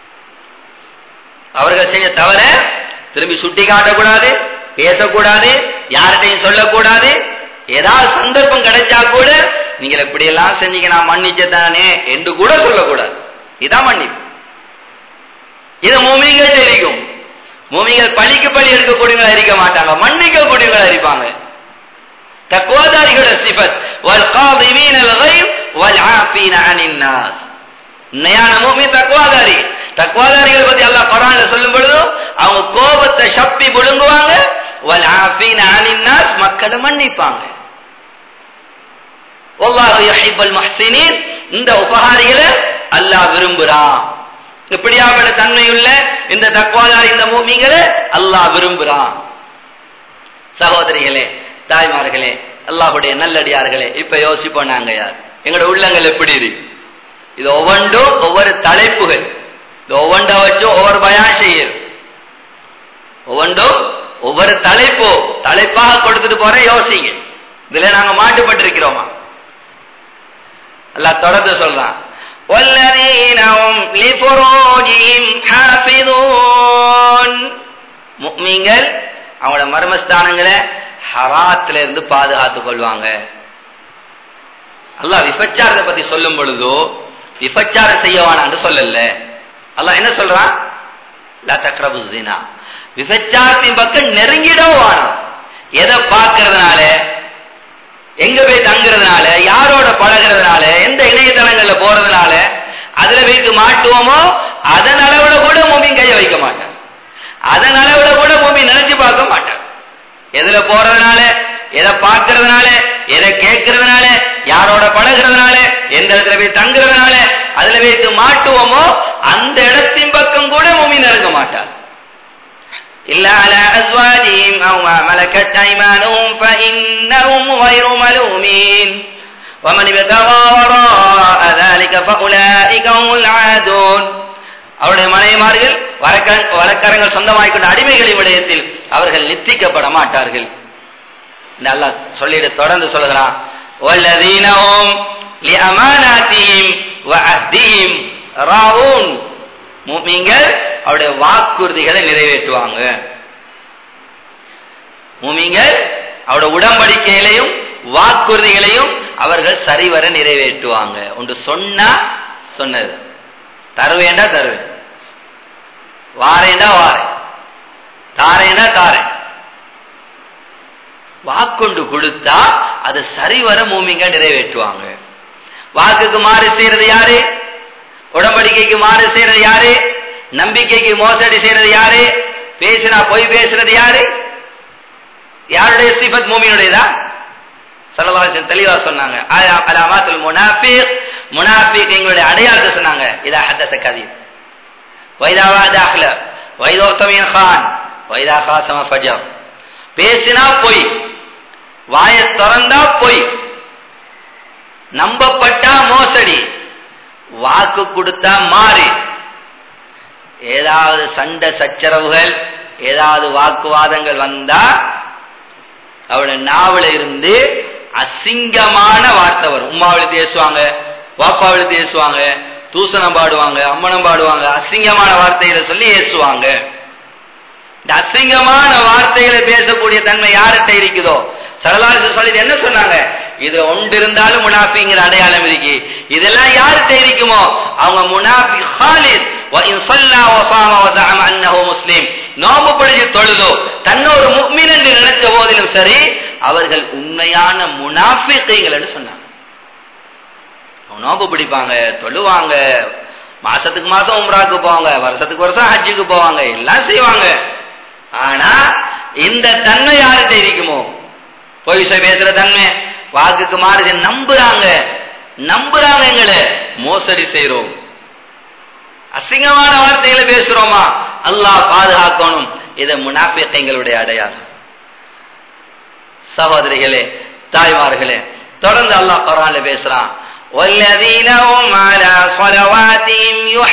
அவர்கள் செஞ்ச தவற திரும்பி சுட்டி காட்டக்கூடாது பேசக்கூடாது யார்கிட்டையும் சொல்லக்கூடாது ஏதாவது சந்தர்ப்பம் கிடைச்சா கூட நீங்க இப்படி எல்லாம் செஞ்சீங்க நான் மன்னிச்சதானே என்று கூட சொல்லக்கூடாது இதான் மன்னிப்பு இது மூமிங்கள் தெரியும் மூமிகள் பழிக்கு பழி எடுக்கக்கூடியவங்களா இருக்க மாட்டாங்க மன்னிக்க கூடியவங்களா இருப்பாங்க தக்குவாதாரிகளோட சிபத் வல் காதிமீன الغيظ والعافين عن الناس உண்மையான மூமின் தக்குவாதாரி தக்குவாதாரிகள் பத்தி அல்லாஹ் குர்ஆன்ல சொல்லும் பொழுது அவங்க கோபத்தை சப்பி புடுங்குவாங்க வல் ஆஃபீன அனின் நாஸ் மக்களை மன்னிப்பாங்க வல்லாஹு யுஹிப்புல் முஹ்சினீன் இந்த உபகாரிகளை அல்லாஹ் விரும்புறான் இப்படியாப்பட்ட தன்மையுள்ள இந்த தக்குவாதாரி இந்த மூமிங்களை அல்லாஹ் விரும்புறான் சகோதரிகளே தாய்மார்களே அல்லாஹுடைய நல்லடியார்களே இப்ப யோசிப்போம் நாங்க யார் எங்களோட உள்ளங்கள் எப்படி இருக்கு இது ஒவ்வொன்றும் ஒவ்வொரு தலைப்புகள் இது ஒவ்வொன்றை வச்சும் ஒவ்வொரு பயான் செய்யும் ஒவ்வொன்றும் ஒவ்வொரு தலைப்போ தலைப்பாக கொடுத்துட்டு போற யோசிங்க இதுல நாங்க மாட்டுப்பட்டிருக்கிறோமா அல்லாஹ் தொடர்ந்து சொல்றான் والذين هم لفروجهم حافظون முக்மீன்கள் அவங்களோட மர்மஸ்தானங்களை ஹராத்துல இருந்து பாதுகாத்துக் கொள்வாங்க அல்லாஹ் விபச்சாரத்தை பத்தி சொல்லும் பொழுதோ விபச்சாரம் செய்யவானான்னு சொல்லல அல்லாஹ் என்ன சொல்றான் லா தக்ரபு ஜினா விபச்சாரத்தின் பக்கம் நெருங்கிடவும் வானம் எதை பார்க்கறதுனால எங்க போய் தங்குறதுனால யாரோட பழகிறதுனால எந்த இணையதளங்கள்ல போறதுனால அதுல வைத்து மாட்டுவோமோ அதன் அளவுல கூட மூமின் கைய வைக்க மாட்டார் அதன் அளவுல கூட மூமின் நினைச்சு பார்க்க மாட்டார் எதுல போறதுனால எதை பார்க்கறதுனால எதை கேட்கறதுனால யாரோட பழகிறதுனால எந்த இடத்துல போய் தங்குறதுனால அதுல வைத்து மாட்டுவோமோ அந்த இடத்தின் பக்கம் கூட மூமின் நெருங்க மாட்டார் إلا على أزواجهم أو ما ملكت أيمانهم فإنهم غير ملومين ومن ابتغى وراء ذلك فأولئك هم العادون அவருடைய மனைவிமார்கள் வழக்கரங்கள் சொந்தமாய்க்கொண்ட அடிமைகளின் விடயத்தில் அவர்கள் நித்திக்கப்பட மாட்டார்கள் அல்லாஹ் சொல்லிட்டு தொடர்ந்து சொல்லுகிறான் வல்லதீனஹும் லிஅமானாத்திஹிம் வஅஹ்திஹிம் ராவூன் மூமின்கள் அவருடைய வாக்குறுதிகளை நிறைவேற்றுவாங்க மூமின்கள் அவருடைய உடன்படிக்கைகளையும் வாக்குறுதிகளையும் அவர்கள் சரிவர நிறைவேற்றுவாங்க ஒன்று சொன்னா சொன்னது தருவேண்டா தருவேன் வாரேண்டா வாரேன் தாரேண்டா தாரேன் வாக்குண்டு கொடுத்தா அது சரிவர மூமிங்க நிறைவேற்றுவாங்க வாக்குக்கு மாறு செய்யறது யாரு உடம்படிக்கைக்கு மாறு செய்யறது யாரு நம்பிக்கைக்கு மோசடி செய்யறது யாரு பேசினா பொய் பேசுறது யாரு யாருடைய சிபத் மூமியினுடையதா சல்லல்லாஹு தெளிவா சொன்னாங்க அலாமாத்துல் முனாஃபிக் முனாஃபிக் எங்களுடைய அடையாளத்தை சொன்னாங்க இதா ஹத்தத கதீப் வைதா வாதாஹ்ல வைதோத்தமியன் கான் வைதா காசம ஃபஜம் பேசினா பொய் வாய திறந்தா பொய் நம்பப்பட்டா மோசடி வாக்கு கொடுத்தா மாறி ஏதாவது சண்டை சச்சரவுகள் ஏதாவது வாக்குவாதங்கள் வந்தா அவளோட நாவல இருந்து அசிங்கமான வார்த்தை வரும் உமாவில் பேசுவாங்க வாப்பாவில் பேசுவாங்க தூசணம் பாடுவாங்க அம்மனம் பாடுவாங்க அசிங்கமான வார்த்தைகளை சொல்லி ஏசுவாங்க இந்த அசிங்கமான வார்த்தைகளை பேசக்கூடிய தன்மை யார்கிட்ட இருக்குதோ சரலாசு சொல்லி என்ன சொன்னாங்க இது ஒன்று இருந்தாலும் முனாஃபிங்கிற அடையாளம் இருக்கு இதெல்லாம் யார்கிட்ட இருக்குமோ அவங்க முனாஃபி ஹாலித் முஸ்லிம் நோம்பு பிடிச்சு தொழுதோ தன்னை ஒரு முக்மின் என்று நினைச்ச போதிலும் சரி அவர்கள் உண்மையான முனாஃபிகள் என்று சொன்னாங்க நோம்பு பிடிப்பாங்க தொழுவாங்க மாசத்துக்கு மாசம் உம்ராக்கு போவாங்க வருஷத்துக்கு வருஷம் ஹஜ்ஜுக்கு போவாங்க எல்லாம் செய்வாங்க ஆனா இந்த தன்மை யார்கிட்ட இருக்குமோ பொய் பேசுற தன்மை வாக்குக்கு மாறுது நம்புறாங்க நம்புறாங்க எங்களை மோசடி செய்யறோம் அசிங்கமான வார்த்தைகளை பேசுறோமா அல்லாஹ் பாதுகாக்கணும் இதை முனாபியத்தைங்களுடைய அடையாளம் சகோதரிகளே தாய்மார்களே தொடர்ந்து அல்லாஹ் குரான்ல பேசுறான் والذين هم على صلواتهم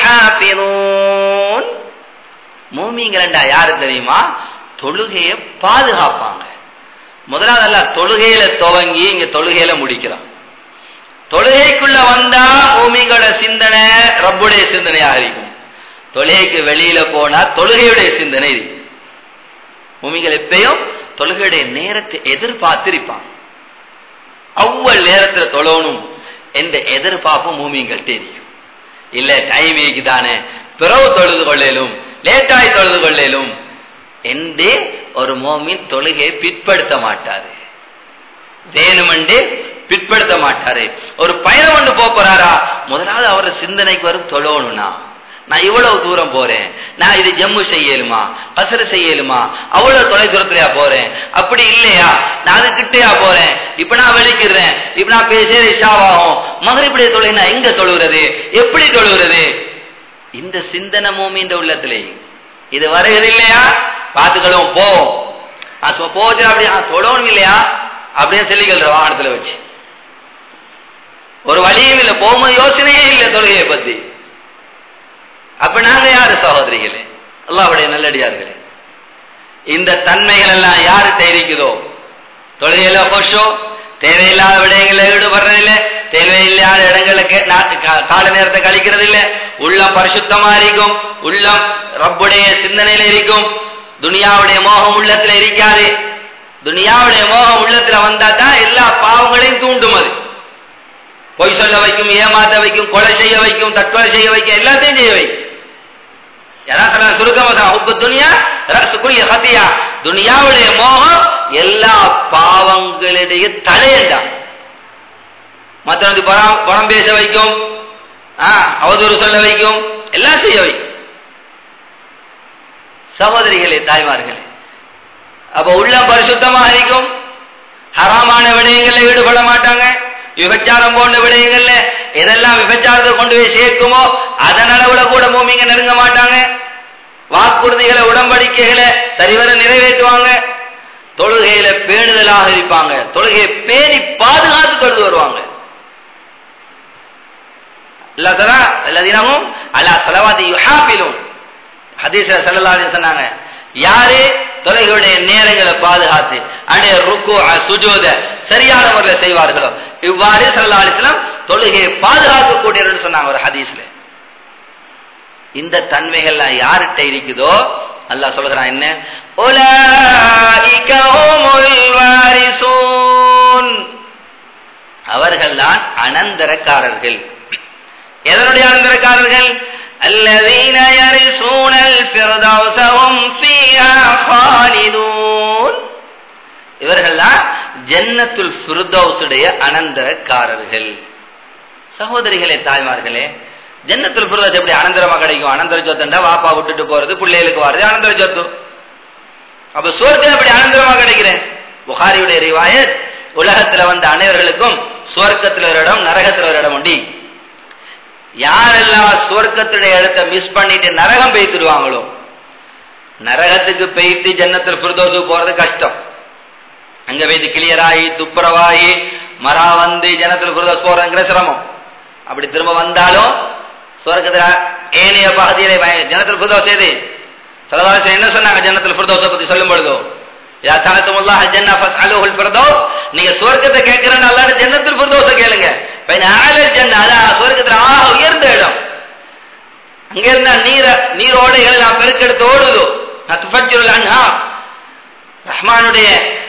يحافظون மூமிங்களா யாரு தெரியுமா தொழுகையை பாதுகாப்பாங்க முதலாவது அல்ல தொழுகையில துவங்கி இங்க தொழுகையில முடிக்கிறான் தொழுகைக்குள்ள வந்தா பூமிகளோட சிந்தனை ரப்புடைய சிந்தனையாக இருக்கும் தொழுகைக்கு வெளியில போனா தொழுகையுடைய சிந்தனை இருக்கும் பூமிகள் எப்பயும் தொழுகையுடைய நேரத்தை எதிர்பார்த்திருப்பான் அவ்வளவு நேரத்துல தொழணும் என்ற எதிர்பார்ப்பு மூமியங்கள் தெரியும் இல்ல டைம் தானே பிறகு தொழுது கொள்ளலும் லேட்டாய் தொழுது கொள்ளலும் என்று ஒரு மோமின் தொழுகையை பிற்படுத்த மாட்டாரு வேணுமென்று பிற்படுத்த மாட்டாரு ஒரு பயணம் கொண்டு போறாரா முதலாவது அவர சிந்தனைக்கு வரும் தொழணும்னா நான் இவ்வளவு தூரம் போறேன் நான் இது ஜம்மு செய்யலுமா பசர செய்யலுமா அவ்வளவு தொலை தூரத்திலயா போறேன் அப்படி இல்லையா நான் அது கிட்டையா போறேன் இப்ப நான் வெளிக்கிறேன் இப்ப நான் பேச ஷாவாகும் மகரிப்படைய தொலை நான் எங்க தொழுகிறது எப்படி தொழுகிறது இந்த சிந்தனை மூமின்ற உள்ளத்திலே இது வருகிறது இல்லையா பார்த்துக்களும் போ போச்சு அப்படி தொழணும் இல்லையா அப்படின்னு சொல்லிக்கிற வாகனத்துல வச்சு ஒரு வழியும் இல்லை போகும்போது யோசனையே இல்லை தொழுகையை பத்தி அப்ப நாங்க யாரு சகோதரிகளே அல்லாவுடைய நல்லடியார்களே இந்த தன்மைகள் எல்லாம் யாருகிட்ட இருக்குதோ தொழுகையில கொஷோ தேவையில்லாத விடயங்களில் ஈடுபடுறதில்ல தேவையில்லாத இடங்களுக்கு கால நேரத்தை கழிக்கிறது இல்ல உள்ளம் பரிசுத்தமா இருக்கும் உள்ளம் ரப்புடைய சிந்தனையில இருக்கும் துனியாவுடைய மோகம் உள்ளத்துல இருக்காது துனியாவுடைய மோகம் உள்ளத்துல வந்தா தான் எல்லா பாவங்களையும் தூண்டும் அது பொய் சொல்ல வைக்கும் ஏமாத்த வைக்கும் கொலை செய்ய வைக்கும் தற்கொலை செய்ய வைக்கும் எல்லாத்தையும் செய்ய வைக்கும் யாரா சுருக்கமாக உப்பு துனியா ரசுக்குரிய ஹத்தியா துனியாவுடைய மோகம் எல்லா பாவங்களுடைய தலையண்டா மற்றவனுக்கு பணம் பணம் பேச வைக்கும் அவதூறு சொல்ல வைக்கும் எல்லாம் செய்ய வைக்கும் சகோதரிகளே தாய்மார்களே அப்ப உள்ள பரிசுத்தமாக இருக்கும் ஹராமான விடயங்களில் ஈடுபட மாட்டாங்க விபச்சாரம் போன்ற விடயங்கள்ல எதெல்லாம் விபச்சாரத்தை கொண்டு போய் சேர்க்குமோ அதன் அளவுல கூட பூமிங்க நெருங்க மாட்டாங்க வாக்குறுதிகளை உடன்படிக்கைகளை சரிவர நிறைவேற்றுவாங்க தொழுகையில பேணுதலாக இருப்பாங்க தொழுகையை பேணி பாதுகாத்து தொழுது வருவாங்க எல்லாத்தினமும் அல்லா செலவாதி யுஹாபிலும் ஹதீச செல்லலான்னு சொன்னாங்க யாரு தொலைகளுடைய நேரங்களை பாதுகாத்து அடைய ருக்கு சுஜோத சரியான முறையில் செய்வார்களோ இவ்வாறு சல்லா அலிஸ்லாம் தொழுகையை பாதுகாக்கக்கூடியவர்கள் சொன்னாங்க ஒரு ஹதீஸ்ல இந்த தன்மைகள்லாம் யார்கிட்ட இருக்குதோ அல்லாஹ் சொல்கிறான் என்ன அவர்கள்தான் அனந்தரக்காரர்கள் எதனுடைய அனந்தரக்காரர்கள் الذين يرثون الفردوس هم فيها خالدون இவர்கள்தான் ஜன்னத்துல் ஃபிர்தௌஸுடைய அனந்தரக்காரர்கள் சகோதரிகளே தாய்மார்களே ஜன்னத்துல் ஃபிர்தௌஸ் எப்படி அனந்தரமா கிடைக்கும் அனந்தர சொத்துண்டா வாப்பா விட்டுட்டு போறது பிள்ளைகளுக்கு வர்றது அனந்தர சொத்து அப்ப சுவர்க்கம் எப்படி அனந்தரமா கிடைக்கிறேன் புகாரியுடைய ரிவாயத் உலகத்துல வந்த அனைவர்களுக்கும் சுவர்க்கத்துல ஒரு இடம் நரகத்துல ஒரு இடம் உண்டி யாரெல்லாம் சுவர்க்கத்துடைய இடத்தை மிஸ் பண்ணிட்டு நரகம் பெய்த்துடுவாங்களோ நரகத்துக்கு பெய்த்து ஜன்னத்தில் ஃபிர்தோசு போறது கஷ்டம் அங்க போய்த்து கிளியராகி துப்புரவாகி மரா வந்து ஜன்னத்தில் ஃபிர்தோஸ் போறதுங்கிற சிரமம் அப்படி திரும்ப வந்தாலும் சுவர்க்கத்துல ஏனைய பகுதியிலே ஜன்னத்தில் ஃபிர்தோஸ் எது சலதாசன் என்ன சொன்னாங்க ஜன்னத்தில் ஃபிர்தோஸை பத்தி சொல்லும் பொழுதோ யா தனத்துமுல்லாஹ் ஜன்னா ஃபஸ்அலுஹுல் ஃபிர்தௌஸ் நீங்க சுவர்க்கத்தை கேட்கறேன்னு அல்லாஹ் ஜன்னத்துல் ஃபிர்தௌஸ கேளுங்க பைன ஆலல் ஜன்னா அதான் சுவர்க்கத்துல ஆக உயர்ந்த இடம் அங்க இருந்த நீர நீரோடைகள் எல்லாம் பெருக்கெடுத்து ஓடுதோ நத்ஃபஜ்ருல் அன்ஹா ரஹ்மானுடைய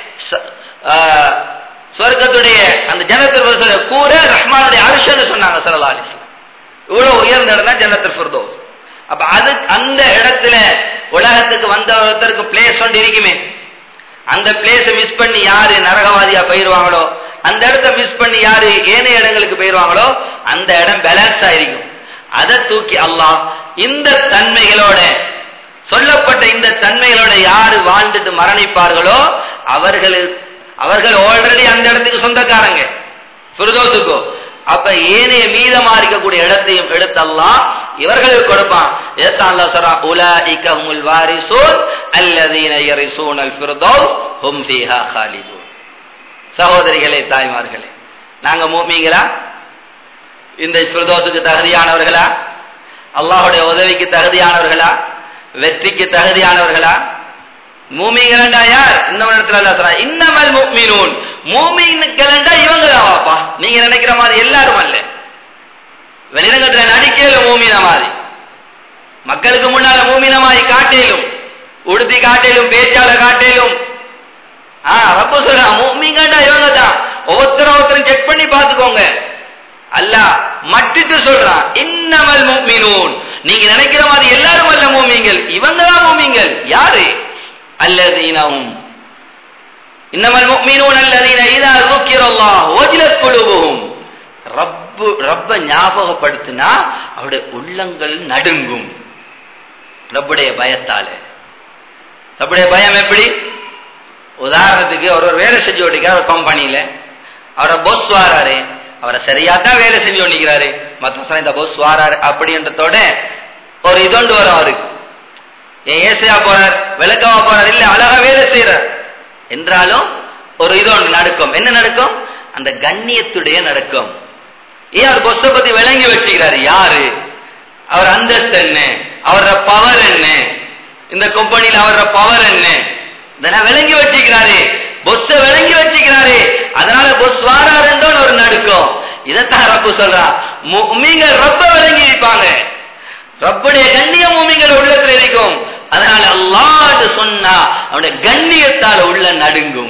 சுவர்க்கத்துடைய அந்த ஜன்னத்துல் ஃபிர்தௌஸ் கூற ரஹ்மானுடைய அரிஷன்னு சொன்னாங்க ஸல்லல்லாஹு அலைஹி வஸல்லம் இவ்வளவு உயர்ந்த இடம் தான் ஜன்னத்துல் ஃபிர்தௌஸ் அப்ப அது அந்த இடத்துல உலகத்துக்கு வந்த ஒருத்தருக்கு பிளேஸ் ஒன்று இருக்குமே அந்த பிளேஸ மிஸ் பண்ணி யாரு நரகவாதியா போயிருவாங்களோ அந்த இடத்த மிஸ் பண்ணி யாரு ஏனைய இடங்களுக்கு போயிருவாங்களோ அந்த இடம் பேலன்ஸ் ஆயிருக்கும் அதை தூக்கி அல்லாஹ் இந்த தன்மைகளோட சொல்லப்பட்ட இந்த தன்மைகளோட யாரு வாழ்ந்துட்டு மரணிப்பார்களோ அவர்கள் அவர்கள் ஆல்ரெடி அந்த இடத்துக்கு சொந்தக்காரங்க புரதோசுக்கோ அப்ப ஏனைய மீதமா இருக்கக்கூடிய இடத்தையும் எடுத்தல்லாம் இவர்களுக்கு கொடுப்பான் இதைத்தான் அல்லாஹ் சொல்றான் உலாஇக ஹுமுல் வாரிசூன் அல்லதீன யரிசூனல் ஃபிர்தௌஸ் ஹும் ஃபீஹா காலிதூன் சகோதரிகளே தாய்மார்களே நாங்க மூமிங்களா இந்த ஃபிர்தௌஸுக்கு தகுதியானவர்களா அல்லாஹ்வுடைய உதவிக்கு தகுதியானவர்களா வெற்றிக்கு தகுதியானவர்களா மூமிங்களா யார் இந்த இடத்துல அல்லா சொல்றான் இன்னமல் முக்மினூன் மூமின்களண்டா இவங்க தான் வாப்பா நீங்க நினைக்கிற மாதிரி எல்லாரும் அல்ல வெளிரங்கத்துல நடிக்கையில மூமின மாதிரி மக்களுக்கு முன்னால மூமின மாதிரி காட்டேலும் உடுத்தி காட்டேலும் பேச்சால காட்டேலும் ஆஹ் ரப்ப சொல்றான் மூமிங்கண்டா இவங்க தான் ஒவ்வொருத்தரும் ஒவ்வொருத்தரும் செக் பண்ணி பாத்துக்கோங்க அல்ல மட்டிட்டு சொல்றான் இன்னமல் மூமினூன் நீங்க நினைக்கிற மாதிரி எல்லாரும் அல்ல மூமிங்கள் இவங்க தான் மூமிங்கள் யாரு அல்லதீனவும் இன்னமல் முஃமினூன அல்லதீன இதா ذكر الله وجلت قلوبهم ரப் ரப்ப ஞாபகப்படுத்தினா அவருடைய உள்ளங்கள் நடுங்கும் ரப்புடைய பயத்தால ரப்புடைய பயம் எப்படி உதாரணத்துக்கு அவர் ஒரு வேலை செஞ்சு ஓட்டிக்கிறார் ஒரு கம்பெனியில அவரை பொஸ் வாராரு அவரை சரியா தான் வேலை செஞ்சு ஓட்டிக்கிறாரு மத்த இந்த பொஸ் வாராரு அப்படின்றதோட ஒரு இதொண்டு வரும் அவருக்கு ஏன் ஏசையா போறார் விளக்கமா போறார் இல்ல அழகா வேலை செய்யறார் என்றாலும் ஒரு இது ஒன்று நடக்கும் என்ன நடக்கும் அந்த கண்ணியத்துடைய நடக்கும் ஏன் அவர் பொஸ்ஸ பத்தி விளங்கி வச்சுக்கிறாரு யாரு அவர் அந்தஸ்து என்ன அவரோட பவர் என்ன இந்த கம்பெனியில அவரோட பவர் என்ன இதெல்லாம் விளங்கி வச்சுக்கிறாரு பொஸ்ஸ விளங்கி வச்சுக்கிறாரு அதனால பொஸ் வாராருன்றோன்னு ஒரு நடுக்கும் இதைத்தான் ரப்பு சொல்றான் மீங்க ரப்ப விளங்கி இருப்பாங்க ரப்புடைய கண்ணியம் மூமிங்கள் உள்ளத்துல இருக்கும் அதனால அல்லாஹ் சொன்னா அவனுடைய கண்ணியத்தால உள்ள நடுங்கும்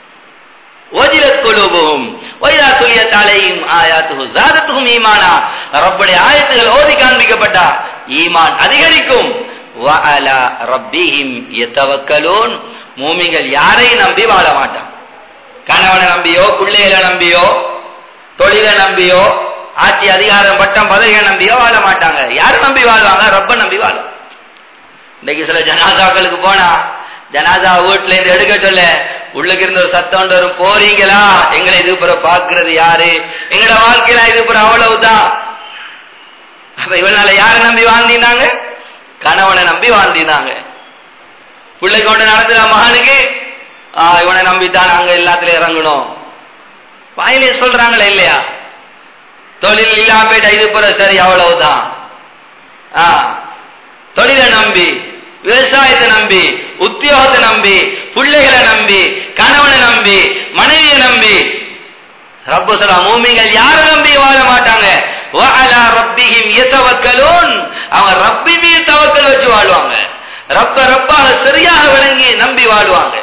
ஓஜிலத் குலூபுஹும் வைதா துலியத் அலைஹிம் ஆயாத்துஹு ஸாதத்துஹும் ஈமானா ரப்புடைய ஆயத்துகள் ஓதி காண்பிக்கப்பட்டா ஈமான் அதிகரிக்கும் வ அலா ரப்பிஹிம் யதவக்கலூன் மூமிகள் யாரையும் நம்பி வாழ மாட்டான் கணவனை நம்பியோ பிள்ளைகளை நம்பியோ தொழிலை நம்பியோ ஆட்சி அதிகாரம் பட்டம் பதவியை நம்பியோ வாழ மாட்டாங்க யாரை நம்பி வாழ்வாங்க ரப்ப நம்பி வாழும் இன்னைக்கு சில ஜனாதாக்களுக்கு போனா ஜனாதா வீட்டுல இருந்து எடுக்க சொல்ல உள்ளுக்கு இருந்த ஒரு சத்தம் வரும் போறீங்களா எங்களை இது புற பாக்குறது யாரு எங்களோட வாழ்க்கையில இது புற அவ்வளவுதான் அப்ப இவனால யாரை நம்பி வாழ்ந்தீங்க கணவனை நம்பி வாழ்ந்தினாங்க பிள்ளை கொண்டு நடந்துற மகனுக்கு ஆ, இவனை நம்பித்தான் நாங்க எல்லாத்துலயும் இறங்கணும் வாயிலே சொல்றாங்களே இல்லையா தொழில் இல்லாம போயிட்டா இது போற சரி அவ்வளவுதான் ஆ, தொழிலை நம்பி விவசாயத்தை நம்பி உத்தியோகத்தை நம்பி பிள்ளைகளை நம்பி கணவனை நம்பி மனைவியை நம்பி ரப்பு சொல்ல மூமிங்கள் யாரை நம்பி வாழ மாட்டாங்க வஅலா ரப்பிஹிம் யதவக்கலூன் அவங்க ரப்பி மீது தவக்கல் வச்சு வாழ்வாங்க ரப்ப ரப்பாக சரியாக விளங்கி நம்பி வாழ்வாங்க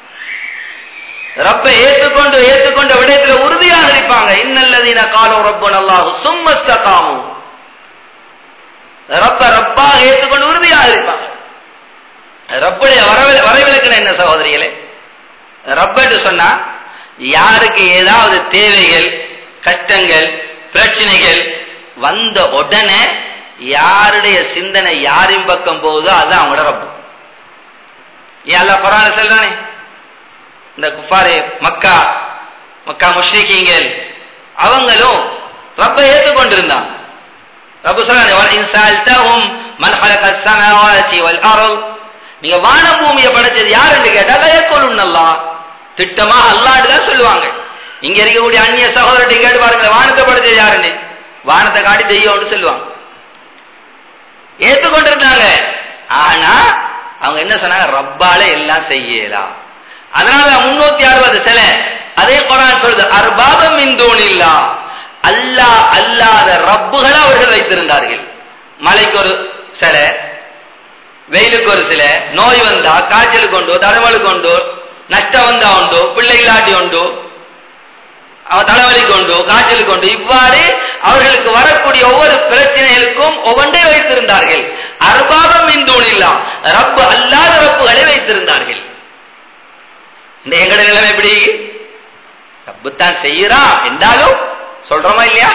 ரப்பை ஏற்றுக்கொண்டு ஏற்றுக்கொண்ட விடயத்துல உறுதியாக இருப்பாங்க இன்னல்லதீன காலோ ரப்பன் அல்லாஹு சும்மஸ்தகாமு ரப்ப ரப்பாக ஏற்றுக்கொண்டு உறுதியாக இருப்பாங்க ரப்புடைய வரவு வரைவிலக்கணம் என்ன சகோதரிகளே ரப்பன்னு சொன்னா யாருக்கு ஏதாவது தேவைகள் கஷ்டங்கள் பிரச்சனைகள் வந்த உடனே யாருடைய சிந்தனை யாரின் பக்கம் போகுதோ அது அவங்களோட ரப்பு ஏன் அல்ல பரவாயில்ல சொல்றானே இந்த குஃபாரே மக்கா மக்கா முஷ்ரிக்கீங்கள் அவங்களும் ரப்பை ஏற்றுக்கொண்டிருந்தாங்க ரப்பு சொல்றானே "வல் இன் சஅல்தஹும் மன் ஹலக ஸமாவாதி வல் அர்த் நீங்க வான பூமியை படைச்சது யார் என்று கேட்டா லயக்குலுன் அல்லாஹ் திட்டமா அல்லாஹ்னு தான் சொல்லுவாங்க இங்க இருக்கக்கூடிய அந்நிய சகோதரர்கிட்ட கேட்டு பாருங்க வானத்தை படைச்சது யாருன்னு வானத்தை காட்டி தெய்யம்னு சொல்லுவாங்க ஏத்துக்கொண்டிருந்தாங்க ஆனா அவங்க என்ன சொன்னாங்க ரப்பால எல்லாம் செய்யலாம் அதனால முன்னூத்தி அறுபது சில அதே குரான் சொல்லுது அர்பாபம் இந்தோனில்லா அல்லாஹ் அல்லாத ரப்புகளை அவர்கள் வைத்திருந்தார்கள் மலைக்கு ஒரு சிலை வெயிலுக்கு ஒரு சில நோய் வந்தா காய்ச்சலுக்கு உண்டு தலைவலுக்கு உண்டு நஷ்டம் வந்தா உண்டு பிள்ளைகளாட்டி உண்டு அவன் தலைவலிக்கு உண்டு காய்ச்சலுக்கு உண்டு இவ்வாறு அவர்களுக்கு வரக்கூடிய ஒவ்வொரு பிரச்சனைகளுக்கும் ஒவ்வொன்றை வைத்திருந்தார்கள் அர்பாபம் இந்தூனில்லா ரப்பு அல்லாத ரப்புகளை வைத்திருந்தார்கள் இந்த எங்கட நிலைமை எப்படி ரப்புத்தான் செய்யறான் என்றாலும் சொல்றோமா இல்லையா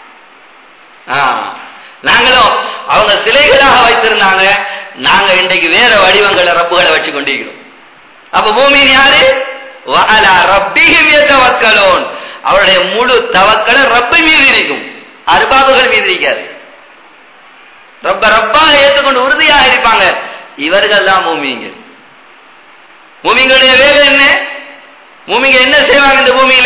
ஆ, நாங்களும் அவங்க சிலைகளாக வைத்திருந்தாங்க நாங்க இன்றைக்கு வேற வடிவங்களை ரப்புகளை வச்சு கொண்டிருக்கிறோம் அப்ப பூமியின் யாரு வஅலா ரப்பிஹிம் யதவக்கலூன் அவருடைய முழு தவக்கல ரப்பை மீது இருக்கும் அர்பாபுகள் மீது இருக்காது ரப்ப ரப்பாக ஏற்றுக்கொண்டு உறுதியாக இருப்பாங்க இவர்கள் தான் பூமிங்க பூமிங்களுடைய வேலை என்ன பூமிங்க என்ன செய்வாங்க இந்த பூமியில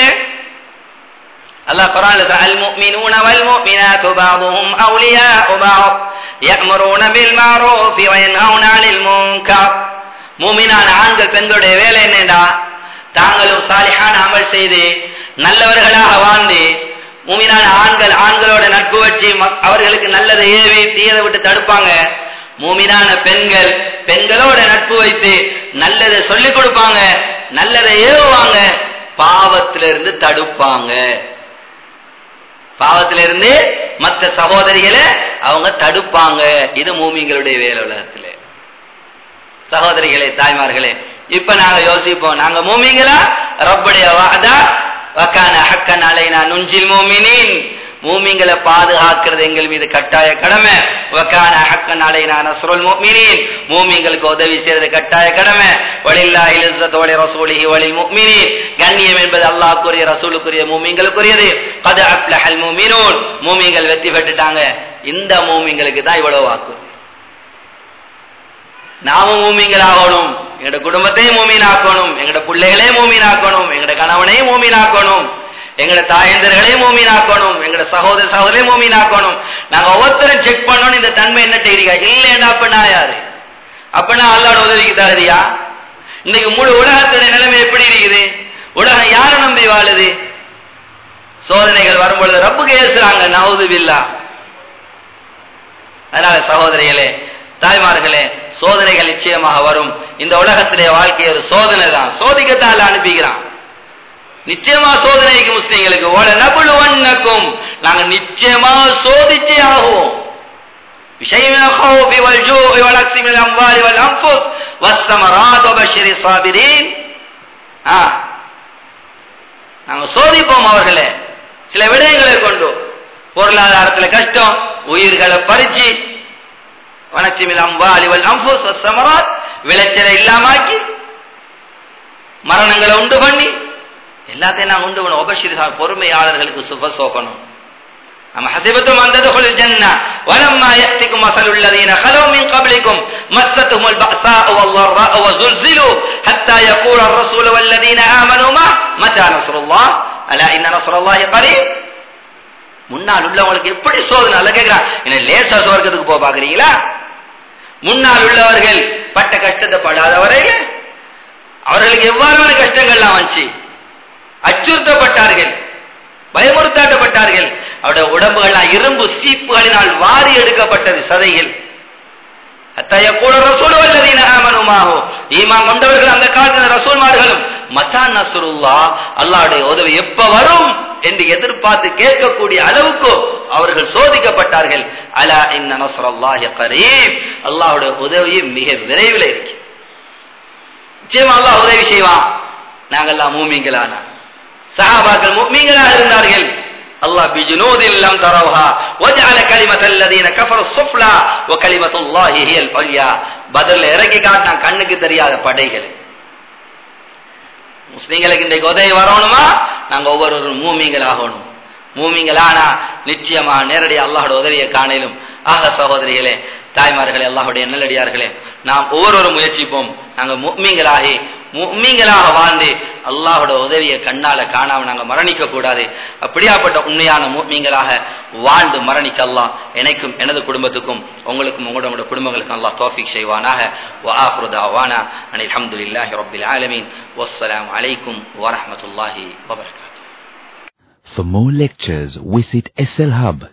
அல்லாஹ் குர்ஆன்ல சொல்றான் அல் முஃமினூன வல் முஃமினாத்து பஅதுஹும் அவுலியாஉ பஅத் يأمرون بالمعروف وينهون عن المنكر மூமினான ஆண்கள் பெண்களுடைய வேலை என்னடா தாங்களும் சாலிஹான அமல் செய்து நல்லவர்களாக வாழ்ந்து மூமினான ஆண்கள் ஆண்களோட நட்பு வச்சு மக்- அவர்களுக்கு நல்லதை ஏவி தீயதை விட்டு தடுப்பாங்க மூமினான பெண்கள் பெண்களோட நட்பு வைத்து நல்லதை சொல்லிக் கொடுப்பாங்க நல்லதை ஏவுவாங்க பாவத்திலிருந்து தடுப்பாங்க பாவத்திலிருந்து மற்ற சகோதரிகளை அவங்க தடுப்பாங்க இது மூமிங்களுடைய வேலை உலகத்திலே சகோதரிகளே தாய்மார்களே இப்ப நாங்க யோசிப்போம் நாங்க மூமிங்களா ரப்புடைய வாதா வக்கான ஹக்கன் அலைனா நுஞ்சில் மூமினின் மூமிங்களை பாதுகாக்கிறது எங்கள் மீது கட்டாய கடமை வக்கான ஹக்கன் அலைனா நஸ்ருல் மூமினின் மூமிங்களுக்கு உதவி செய்யறது கட்டாய கடமை வலில்லாஹில் இஸ்ஸத்து வலி ரசூலிஹி வலில் முஃமினீன் கண்ணியம் என்பது அல்லாஹ்க்குரிய ரசூலுக்குரிய மூமிங்களுக்குரியது கத அப்லஹல் மூமினூன் மூமிங்கள் வெற்றி பெற்றுட்டாங்க இந்த மூமிங்களுக்கு தான் இவ்வளவு வாக்கு நாமும் மூமிங்களாகணும் எங்கட குடும்பத்தையும் மூமீனாக்கணும் எங்கட பிள்ளைகளையும் மூமீனாக்கணும் எங்கட கணவனையும் மூமீனாக்கணும் எங்கட தாயந்தர்களையும் மூமீனாக்கணும் எங்கட சகோதர சகோதரையும் மூமீனாக்கணும் நாங்க ஒவ்வொருத்தரும் செக் பண்ணணும் இந்த தன்மை என்ன தெரியுங்க இல்லைன்னா அப்ப நான் யாரு அப்ப நான் அல்லாட உதவிக்கு தகுதியா இன்னைக்கு முழு உலகத்துடைய நிலைமை எப்படி இருக்குது உலகம் யாரை நம்பி வாழுது சோதனைகள் வரும்பொழுது ரப்புக்கு ஏசுறாங்க நவுது பில்லா அதனால சகோதரிகளே தாய்மார்களே சோதனைகள் நிச்சயமாக வரும் இந்த உலகத்திலே வாழ்க்கை ஒரு சோதனை தான் சோதிக்கத்தான் அல்லாஹ் அனுப்பிக்கிறான் நிச்சயமா சோதனைக்கு முஸ்லிம்களுக்கு ஓல நபுல் வண்ணக்கும் நாங்க நிச்சயமா சோதிச்சே ஆகுவோம் بشيء من الخوف والجوع والعكس من الأموال والأنفس والثمرات وبشر الصابرين ஆ நாங்க சோதிப்போம் அவர்களே சில விடயங்களை கொண்டு பொருளாதாரத்துல கஷ்டம் உயிர்களை பறிச்சு வனச்சிமில் அம்பாலி வல் அம்புஸ் சமராத் விளைச்சலை இல்லாமாக்கி மரணங்களை உண்டு பண்ணி எல்லாத்தையும் நான் உண்டு பண்ண உபசிரி பொறுமையாளர்களுக்கு சுப சோக்கணும் நம்ம ஹசிபத்தும் அந்த ஜன்னா ولما يأتكم مثل الذين خلوا من قبلكم مستهم البأساء والضراء وزلزلوا حتى يقول الرسول والذين آمنوا معه متى نصر الله ألا إن نصر الله قريب முன்னால் உள்ளவங்களுக்கு எப்படி சோதனை அல்ல கேட்கிறான் என்ன லேசா சுவர்க்கத்துக்கு போக பாக்குறீங்களா முன்னால் உள்ளவர்கள் பட்ட கஷ்டத்தை படாத வரையில அவர்களுக்கு எவ்வாறான கஷ்டங்கள்லாம் வந்துச்சு அச்சுறுத்தப்பட்டார்கள் பயமுறுத்தாட்டப்பட்டார்கள் அவருடைய உடம்புகள்லாம் இரும்பு சீப்புகளினால் வாரி எடுக்கப்பட்டது சதைகள் அத்தகைய கூட ரசூல் வல்லதீன ஆமனுமாகும் ஈமான் கொண்டவர்கள் அந்த காலத்தில் ரசூல்மார்களும் மச்சான் நசுருல்லா அல்லாவுடைய உதவி எப்ப வரும் என்று எதிர்பார்த்து கேட்கக்கூடிய அளவுக்கு அவர்கள் சோதிக்கப்பட்டார்கள் அலா இன்ன நஸ்ரல்லாஹி கரீம் அல்லாஹ்வுடைய உதவி மிக விரைவில் இருக்கு நிச்சயமா அல்லாஹ் உதவி செய்வான் நாங்கெல்லாம் மூமிங்களான சஹாபாக்கள் மூமிங்களாக இருந்தார்கள் அல்லாஹ் பிஜுனூதில் லம் தரவுஹா வஜஅல கலிமத்தல் லதீன கஃபரு ஸுஃப்லா வ கலிமத்துல்லாஹி ஹியல் உல்யா பதர்ல இறக்கி காட்டினான் கண்ணுக்கு தெரியாத படைகள் முஸ்லிம்களுக்கு இன்றைக்கு உதவி வரணுமா நாங்க ஒவ்வொருவரும் மூமிங்கள் ஆகணும் மூமிங்கள் ஆனா நிச்சயமா நேரடி அல்லாஹோட உதவியை காணலும் ஆக சகோதரிகளே தாய்மார்களே அல்லாஹுடைய நல்லடியார்களே நாம் ஒவ்வொருவரும் முயற்சிப்போம் நாங்க முக்மீங்களாகி முக்மீங்களாக வாழ்ந்து அல்லாஹோட உதவியை கண்ணால காணாம நாங்க மரணிக்க கூடாது அப்படியாப்பட்ட உண்மையான முக்மீங்களாக வாழ்ந்து மரணிக்க அல்லாஹ் எனக்கும் எனது குடும்பத்துக்கும் உங்களுக்கும் உங்களோட உங்களோட குடும்பங்களுக்கும் அல்லாஹ் தோஃபிக் செய்வானாக وآخر دعوانا أن الحمد لله رب العالمين والسلام عليكم ورحمة الله وبركاته For more lectures, visit slhub